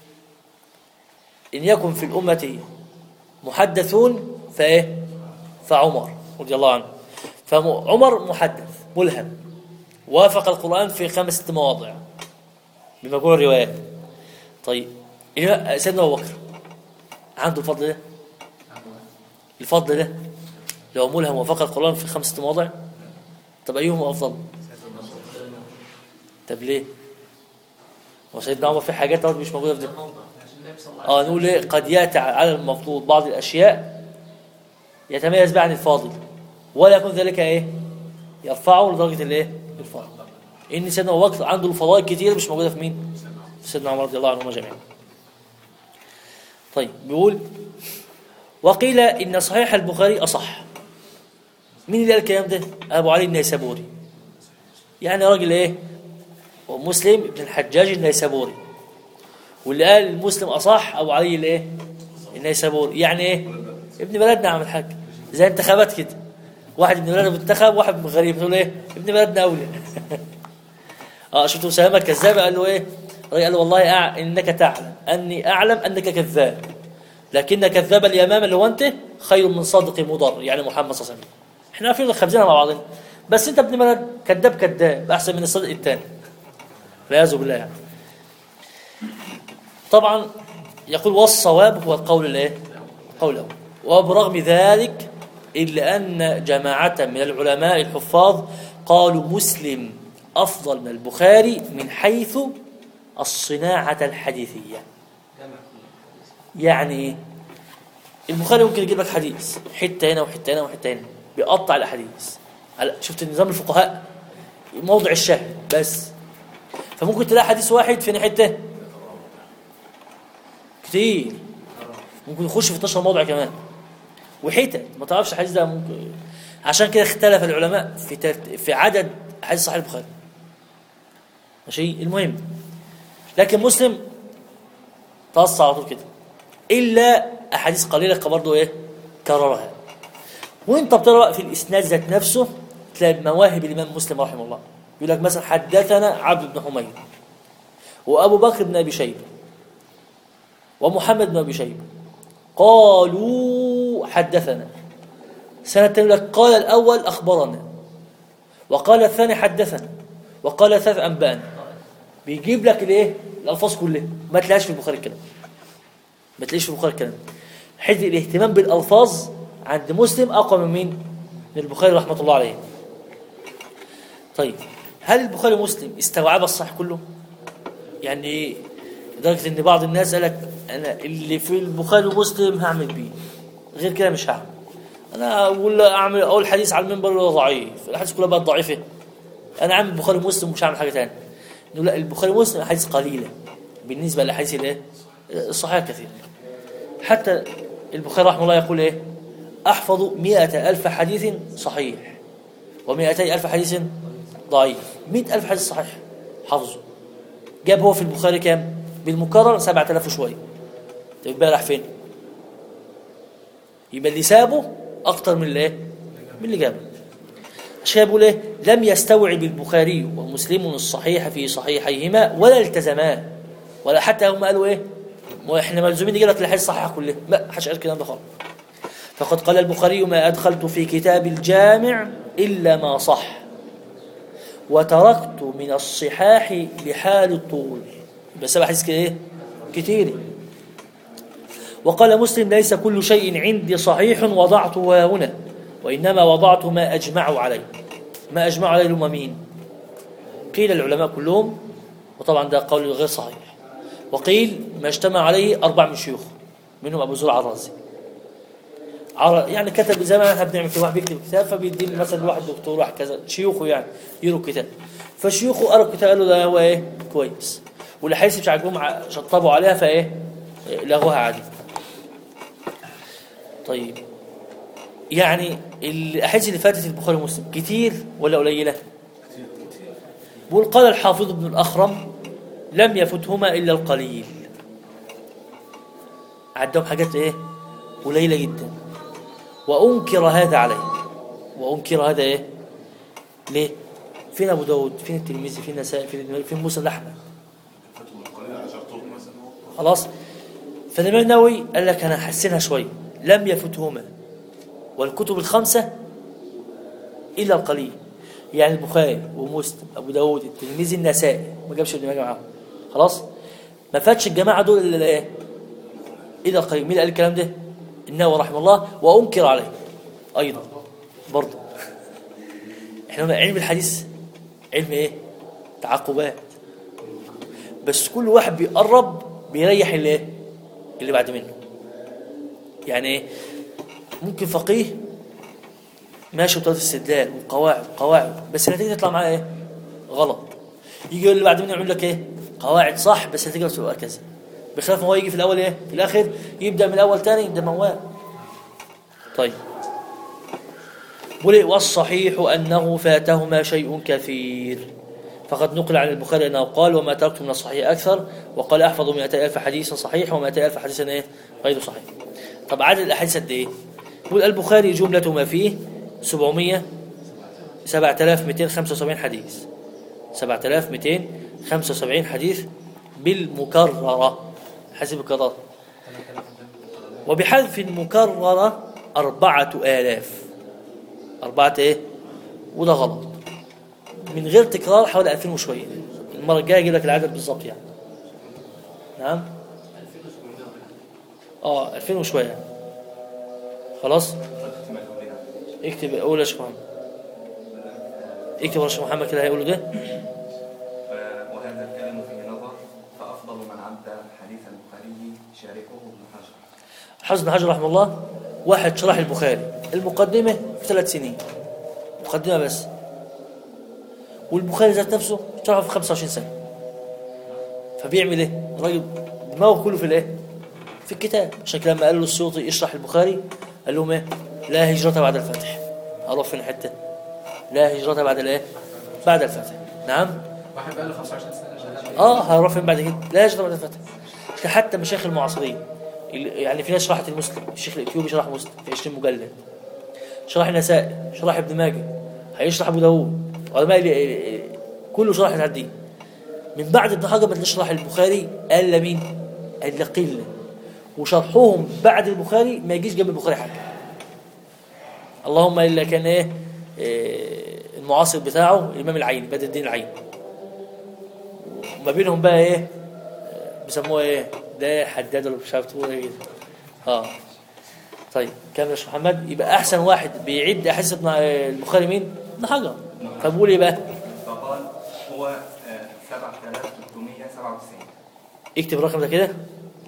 ان يكن في الامه محدثون فايه فعمر رضي الله عنه فعمر محدث ملهم وافق القران في خمس ست مواضع بمجموع الروايات طيب الإمام- سيدنا ابو بكر عنده الفضل ده الفضل ده لو ملهم وافق القران في خمس ست مواضع طب ايهما افضل طب ليه هو سيدنا عمر في حاجات برضه مش موجوده في ده اه نقول ايه قد ياتي على المفروض بعض الاشياء يتميز بها عن الفاضل ولا يكون ذلك ايه يرفعه لدرجه الايه الفاضل ان سيدنا ابو بكر عنده الفضائل كتير مش موجوده في مين في سيدنا عمر رضي الله عنهما جميعا طيب بيقول وقيل ان صحيح البخاري اصح مين اللي قال الكلام ده ابو علي النيسابوري يعني راجل ايه ومسلم ابن الحجاج النيسابوري واللي قال المسلم اصح ابو علي الايه النيسابوري يعني ايه ابن بلدنا عم الحاج زي انتخابات كده واحد ابن بلدنا منتخب واحد من غريب تقول ايه ابن بلدنا اولى اه شفتوا سلامه كذاب قال له ايه الراجل قال له والله أع... انك تعلم اني اعلم انك كذاب لكن كذاب اليمامه اللي هو انت خير من صادق مضر يعني محمد صلى الله عليه وسلم احنا عارفين خبزنا مع بعضنا بس انت ابن بلد كذاب كذاب احسن من الصادق الثاني والعياذ بالله يعني طبعا يقول والصواب هو القول الايه القول الاول وبرغم ذلك الا ان جماعه من العلماء الحفاظ قالوا مسلم افضل من البخاري من حيث الصناعه الحديثيه يعني ايه البخاري ممكن يجيب لك حديث حته هنا وحته هنا وحته هنا بيقطع الاحاديث على- شفت نظام الفقهاء موضع الشاهد بس فممكن تلاقي حديث واحد في حته كتير ممكن يخش في 12 موضع كمان وحتت ما تعرفش الحديث ده ممكن عشان كده اختلف العلماء في ترت... في عدد حديث صحيح البخاري ماشي المهم لكن مسلم تقص على طول كده الا احاديث قليله برضه ايه كررها وانت بتقرا بقى في الاسناد ذات نفسه تلاقي مواهب الامام مسلم رحمه الله يقول لك مثلا حدثنا عبد بن حميد وابو بكر بن ابي شيبه ومحمد بن ابي شيبه قالوا حدثنا سنة التانية يقول لك قال الأول أخبرنا وقال الثاني حدثنا وقال الثالث أنبأنا بيجيب لك الايه الألفاظ كلها ما تلاقيش في البخاري الكلام ما تلاقيش في البخاري الكلام حيث الاهتمام بالألفاظ عند مسلم أقوى من مين؟ من البخاري رحمة الله عليه طيب هل البخاري ومسلم استوعب الصحيح كله؟ يعني ايه لدرجة ان بعض الناس قال لك انا اللي في البخاري ومسلم هعمل بيه غير كده مش هعمل انا اقول اعمل اقول حديث على المنبر ولا ضعيف الاحاديث كلها بقت ضعيفه انا عامل البخاري ومسلم ومش هعمل حاجه ثانيه نقول لا البخاري ومسلم احاديث قليله بالنسبه للاحاديث الايه الصحيحه كثير حتى البخاري رحمه الله يقول ايه احفظ مئة ألف حديث صحيح ومئتي ألف حديث ضعيف مئة ألف حديث صحيح حفظه جاب هو في البخاري كام بالمكرر 7000 وشويه طب يبقى راح فين يبقى اللي سابه اكتر من اللي ايه من اللي جابه عشان كده بيقول ايه لم يستوعب البخاري ومسلم الصحيح في صحيحيهما ولا التزما ولا حتى هم قالوا ايه ما احنا ملزومين نجيب لك الحديث الصحيح كله لا حدش قال الكلام ده خالص فقد قال البخاري ما ادخلت في كتاب الجامع الا ما صح وتركت من الصحاح لحال الطول بس سبع حديث كده ايه كتير وقال مسلم ليس كل شيء عندي صحيح وضعته هنا وإنما وضعت ما أجمع عليه ما أجمع عليه هم مين قيل العلماء كلهم وطبعا ده قول غير صحيح وقيل ما اجتمع عليه أربع من شيوخ منهم أبو زرع الرازي عر- يعني كتب زي ما احنا بنعمل كده واحد بيكتب كتاب فبيدي مثلا واحد دكتور واحد كذا شيوخه يعني يقروا الكتاب فشيوخه قروا الكتاب قالوا ده هو ايه كويس والاحاديث مش عاجبهم ع- شطبوا عليها فايه إيه، لغوها عادي طيب يعني الاحاديث اللي فاتت في البخاري ومسلم كتير ولا قليله بيقول قال الحافظ ابن الاخرم لم يفتهما الا القليل عندهم حاجات ايه قليله جدا وانكر هذا عليه وانكر هذا ايه ليه فين ابو داود فين الترمذي فين النسائي فين فين موسى الاحمد خلاص فالإمام النووي قال لك أنا هحسنها شوية لم يفتهما والكتب الخمسة إلا القليل يعني البخاري ومسلم أبو داود الترمذي النسائي ما جابش ابن ماجه معاهم خلاص ما فاتش الجماعة دول إلا إيه إلا القليل مين اللي قال الكلام ده النووي رحمه الله وأنكر عليه أيضا برضه احنا قلنا علم الحديث علم ايه تعقبات بس كل واحد بيقرب بيريح اللي ايه اللي بعد منه يعني ايه ممكن فقيه ماشي بطريقه استدلال وقواعد قواعد بس النتيجه تطلع معاه ايه غلط يجي اللي بعد منه يعمل لك ايه قواعد صح بس النتيجه بتبقى كذا بخلاف ما هو يجي في الاول ايه في الاخر يبدا من الاول تاني ده موال طيب بيقول إيه؟ والصحيح انه فاتهما شيء كثير فقد نقل عن البخاري انه قال وما تركت من الصحيح اكثر وقال احفظ 200 الف حديث صحيح و200 الف حديث ايه غير صحيح طب عدد الاحاديث قد ايه يقول البخاري جمله ما فيه 700 7275 حديث 7275 حديث بالمكرره حسب الكرر وبحذف المكرره أربعة آلاف أربعة إيه وده غلط من غير تكرار حوالي 2000 وشويه المره الجايه اجيب لك العدد بالظبط يعني نعم اه 2000 وشويه خلاص اكتب قول يا شيخ محمد اكتب يا شيخ محمد كده هيقولوا ده وهذا الكلام فيه نظر فأفضل من عد حديث البخاري شاركه ابن حجر حسن حجر رحمه الله واحد شرح البخاري المقدمه في ثلاث سنين مقدمه بس والبخاري ذات نفسه شرحه في 25 سنه فبيعمل ايه الراجل دماغه كله في الايه في الكتاب عشان كده لما قال له السيوطي اشرح البخاري قال لهم ايه لا هجرة بعد الفتح اروح فين حته لا هجرة بعد الايه بعد الفتح نعم واحد بقى له 25 سنه شغال اه هروح فين بعد كده لا هجرة بعد الفتح حتى مشايخ المعاصرين ال- يعني في ناس شرحت المسلم الشيخ الاثيوبي شرح مسلم في 20 مجلد شرح النسائي شرح ابن ماجه هيشرح ابو داوود علماء ال- ال- كله شرح الحديث من بعد ابن حجر ما تشرح البخاري قال مين؟ قال قله وشرحهم بعد البخاري ما يجيش جنب البخاري حاجه اللهم الا كان ايه إيه، المعاصر بتاعه الامام العيني بدر الدين العيني وما بينهم بقى ايه بيسموه ايه ده حداد ولا مش عارف تقول ايه كده. اه طيب كمل يا شيخ محمد يبقى احسن واحد بيعد احاديث ابن البخاري مين؟ ابن حجر فبقول ايه بقى؟ فقال هو آه، 7397 اكتب الرقم ده كده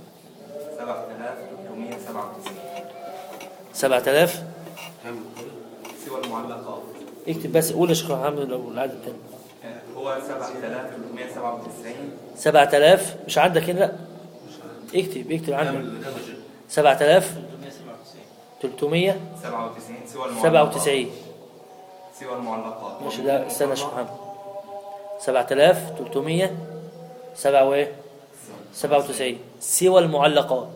7397 7000 سوى المعلقات اكتب بس قول يا شيخ محمد لو العدد التاني آه، هو 7397 7000 مش عندك هنا لا اكتب اكتب عندك 7000 397 97 سوى المعلقات سوى المعلقات ماشي ده استنى يا شيخ محمد 7300 7 وايه 97 سوى المعلقات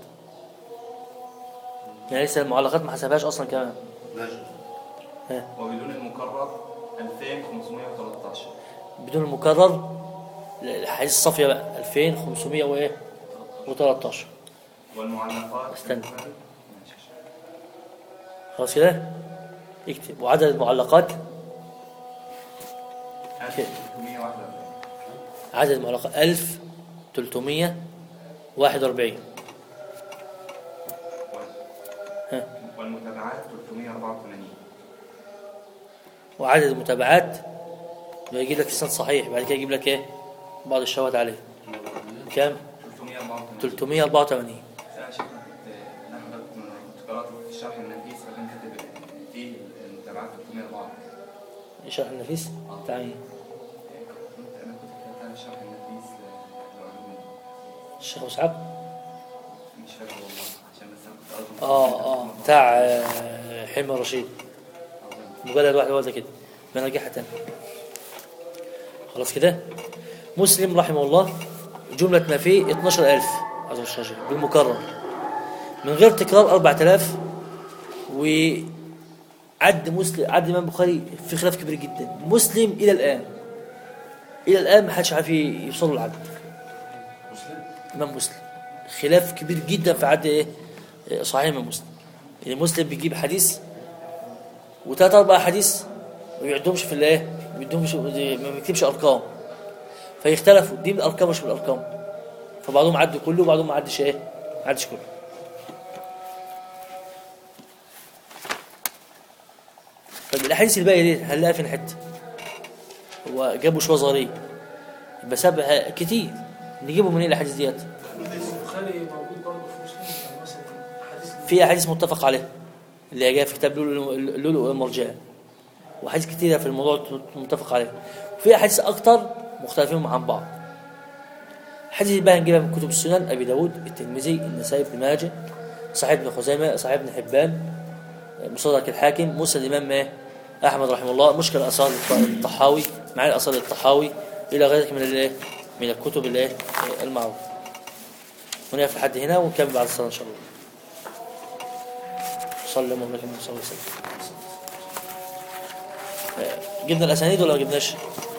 يعني لسه المعلقات ما حسبهاش اصلا كمان وبدون المكرر 2513 بدون المكرر الحديث الصافيه بقى 2500 وايه و13 والمعلقات استنى. ماشي. خلاص كده اكتب وعدد المعلقات 1341 عدد المعلقات 1341 ها. والمتابعات 384 وعدد المتابعات يجيب لك السند صحيح بعد كده يجيب لك ايه بعض الشواهد عليه كام 384 384 انا شايف كنت نحن كنت قرات في الشرح النفيس فكان كاتب فيه المتابعات 304 شرح النفيس تعالى كنت انا كنت كتبت الشرح النفيس لعلوم الشيخ أبو إسحاق مش فاكر والله عشان بس انا كنت قريته اه اه بتاع آه، حلمي رشيد مجلد واحد واحد كده بنرجعها تاني خلاص كده مسلم رحمه الله جملة ما فيه 12000 عز وجل بالمكرر من غير تكرار 4000 وعد مسلم عد الإمام البخاري في خلاف كبير جدا مسلم إلى الآن إلى الآن ما حدش عارف يوصل له العد مسلم إمام مسلم خلاف كبير جدا في عد إيه إيه صحيح إمام مسلم يعني مسلم بيجيب حديث وثلاث أربع حديث ما بيعدهمش في الإيه ما بيدهمش ما بيكتبش أرقام فيختلفوا دي من الأرقام مش من الأرقام فبعضهم عد كله وبعضهم ما عدش إيه ما عدش كله طب الأحاديث الباقية دي هنلاقيها فين حتة هو جابوا شوية صغيرين يبقى سبع كتير نجيبه منين الأحاديث ديت البخاري موجود برضه في مسلم يعني مثلا حديث في احاديث متفق عليها اللي هي جايه في كتاب لؤلؤ اللؤلؤ والمرجان واحاديث كتيره في الموضوع متفق عليها وفي احاديث اكتر مختلفين عن بعض حديث بقى نجيبها من كتب السنن ابي داود الترمذي النسائي ابن ماجه صحيح ابن خزيمه صحيح ابن حبان مصدرك الحاكم مسند الامام إيه؟ احمد رحمه الله مشكل اثار الطحاوي معاني اثار الطحاوي الى غيرك من الايه من الكتب الايه المعروفه ونقف لحد هنا ونكمل بعد الصلاه ان شاء الله صلى الله عليه وسلم جبنا الاسانيد ولا ما جبناش؟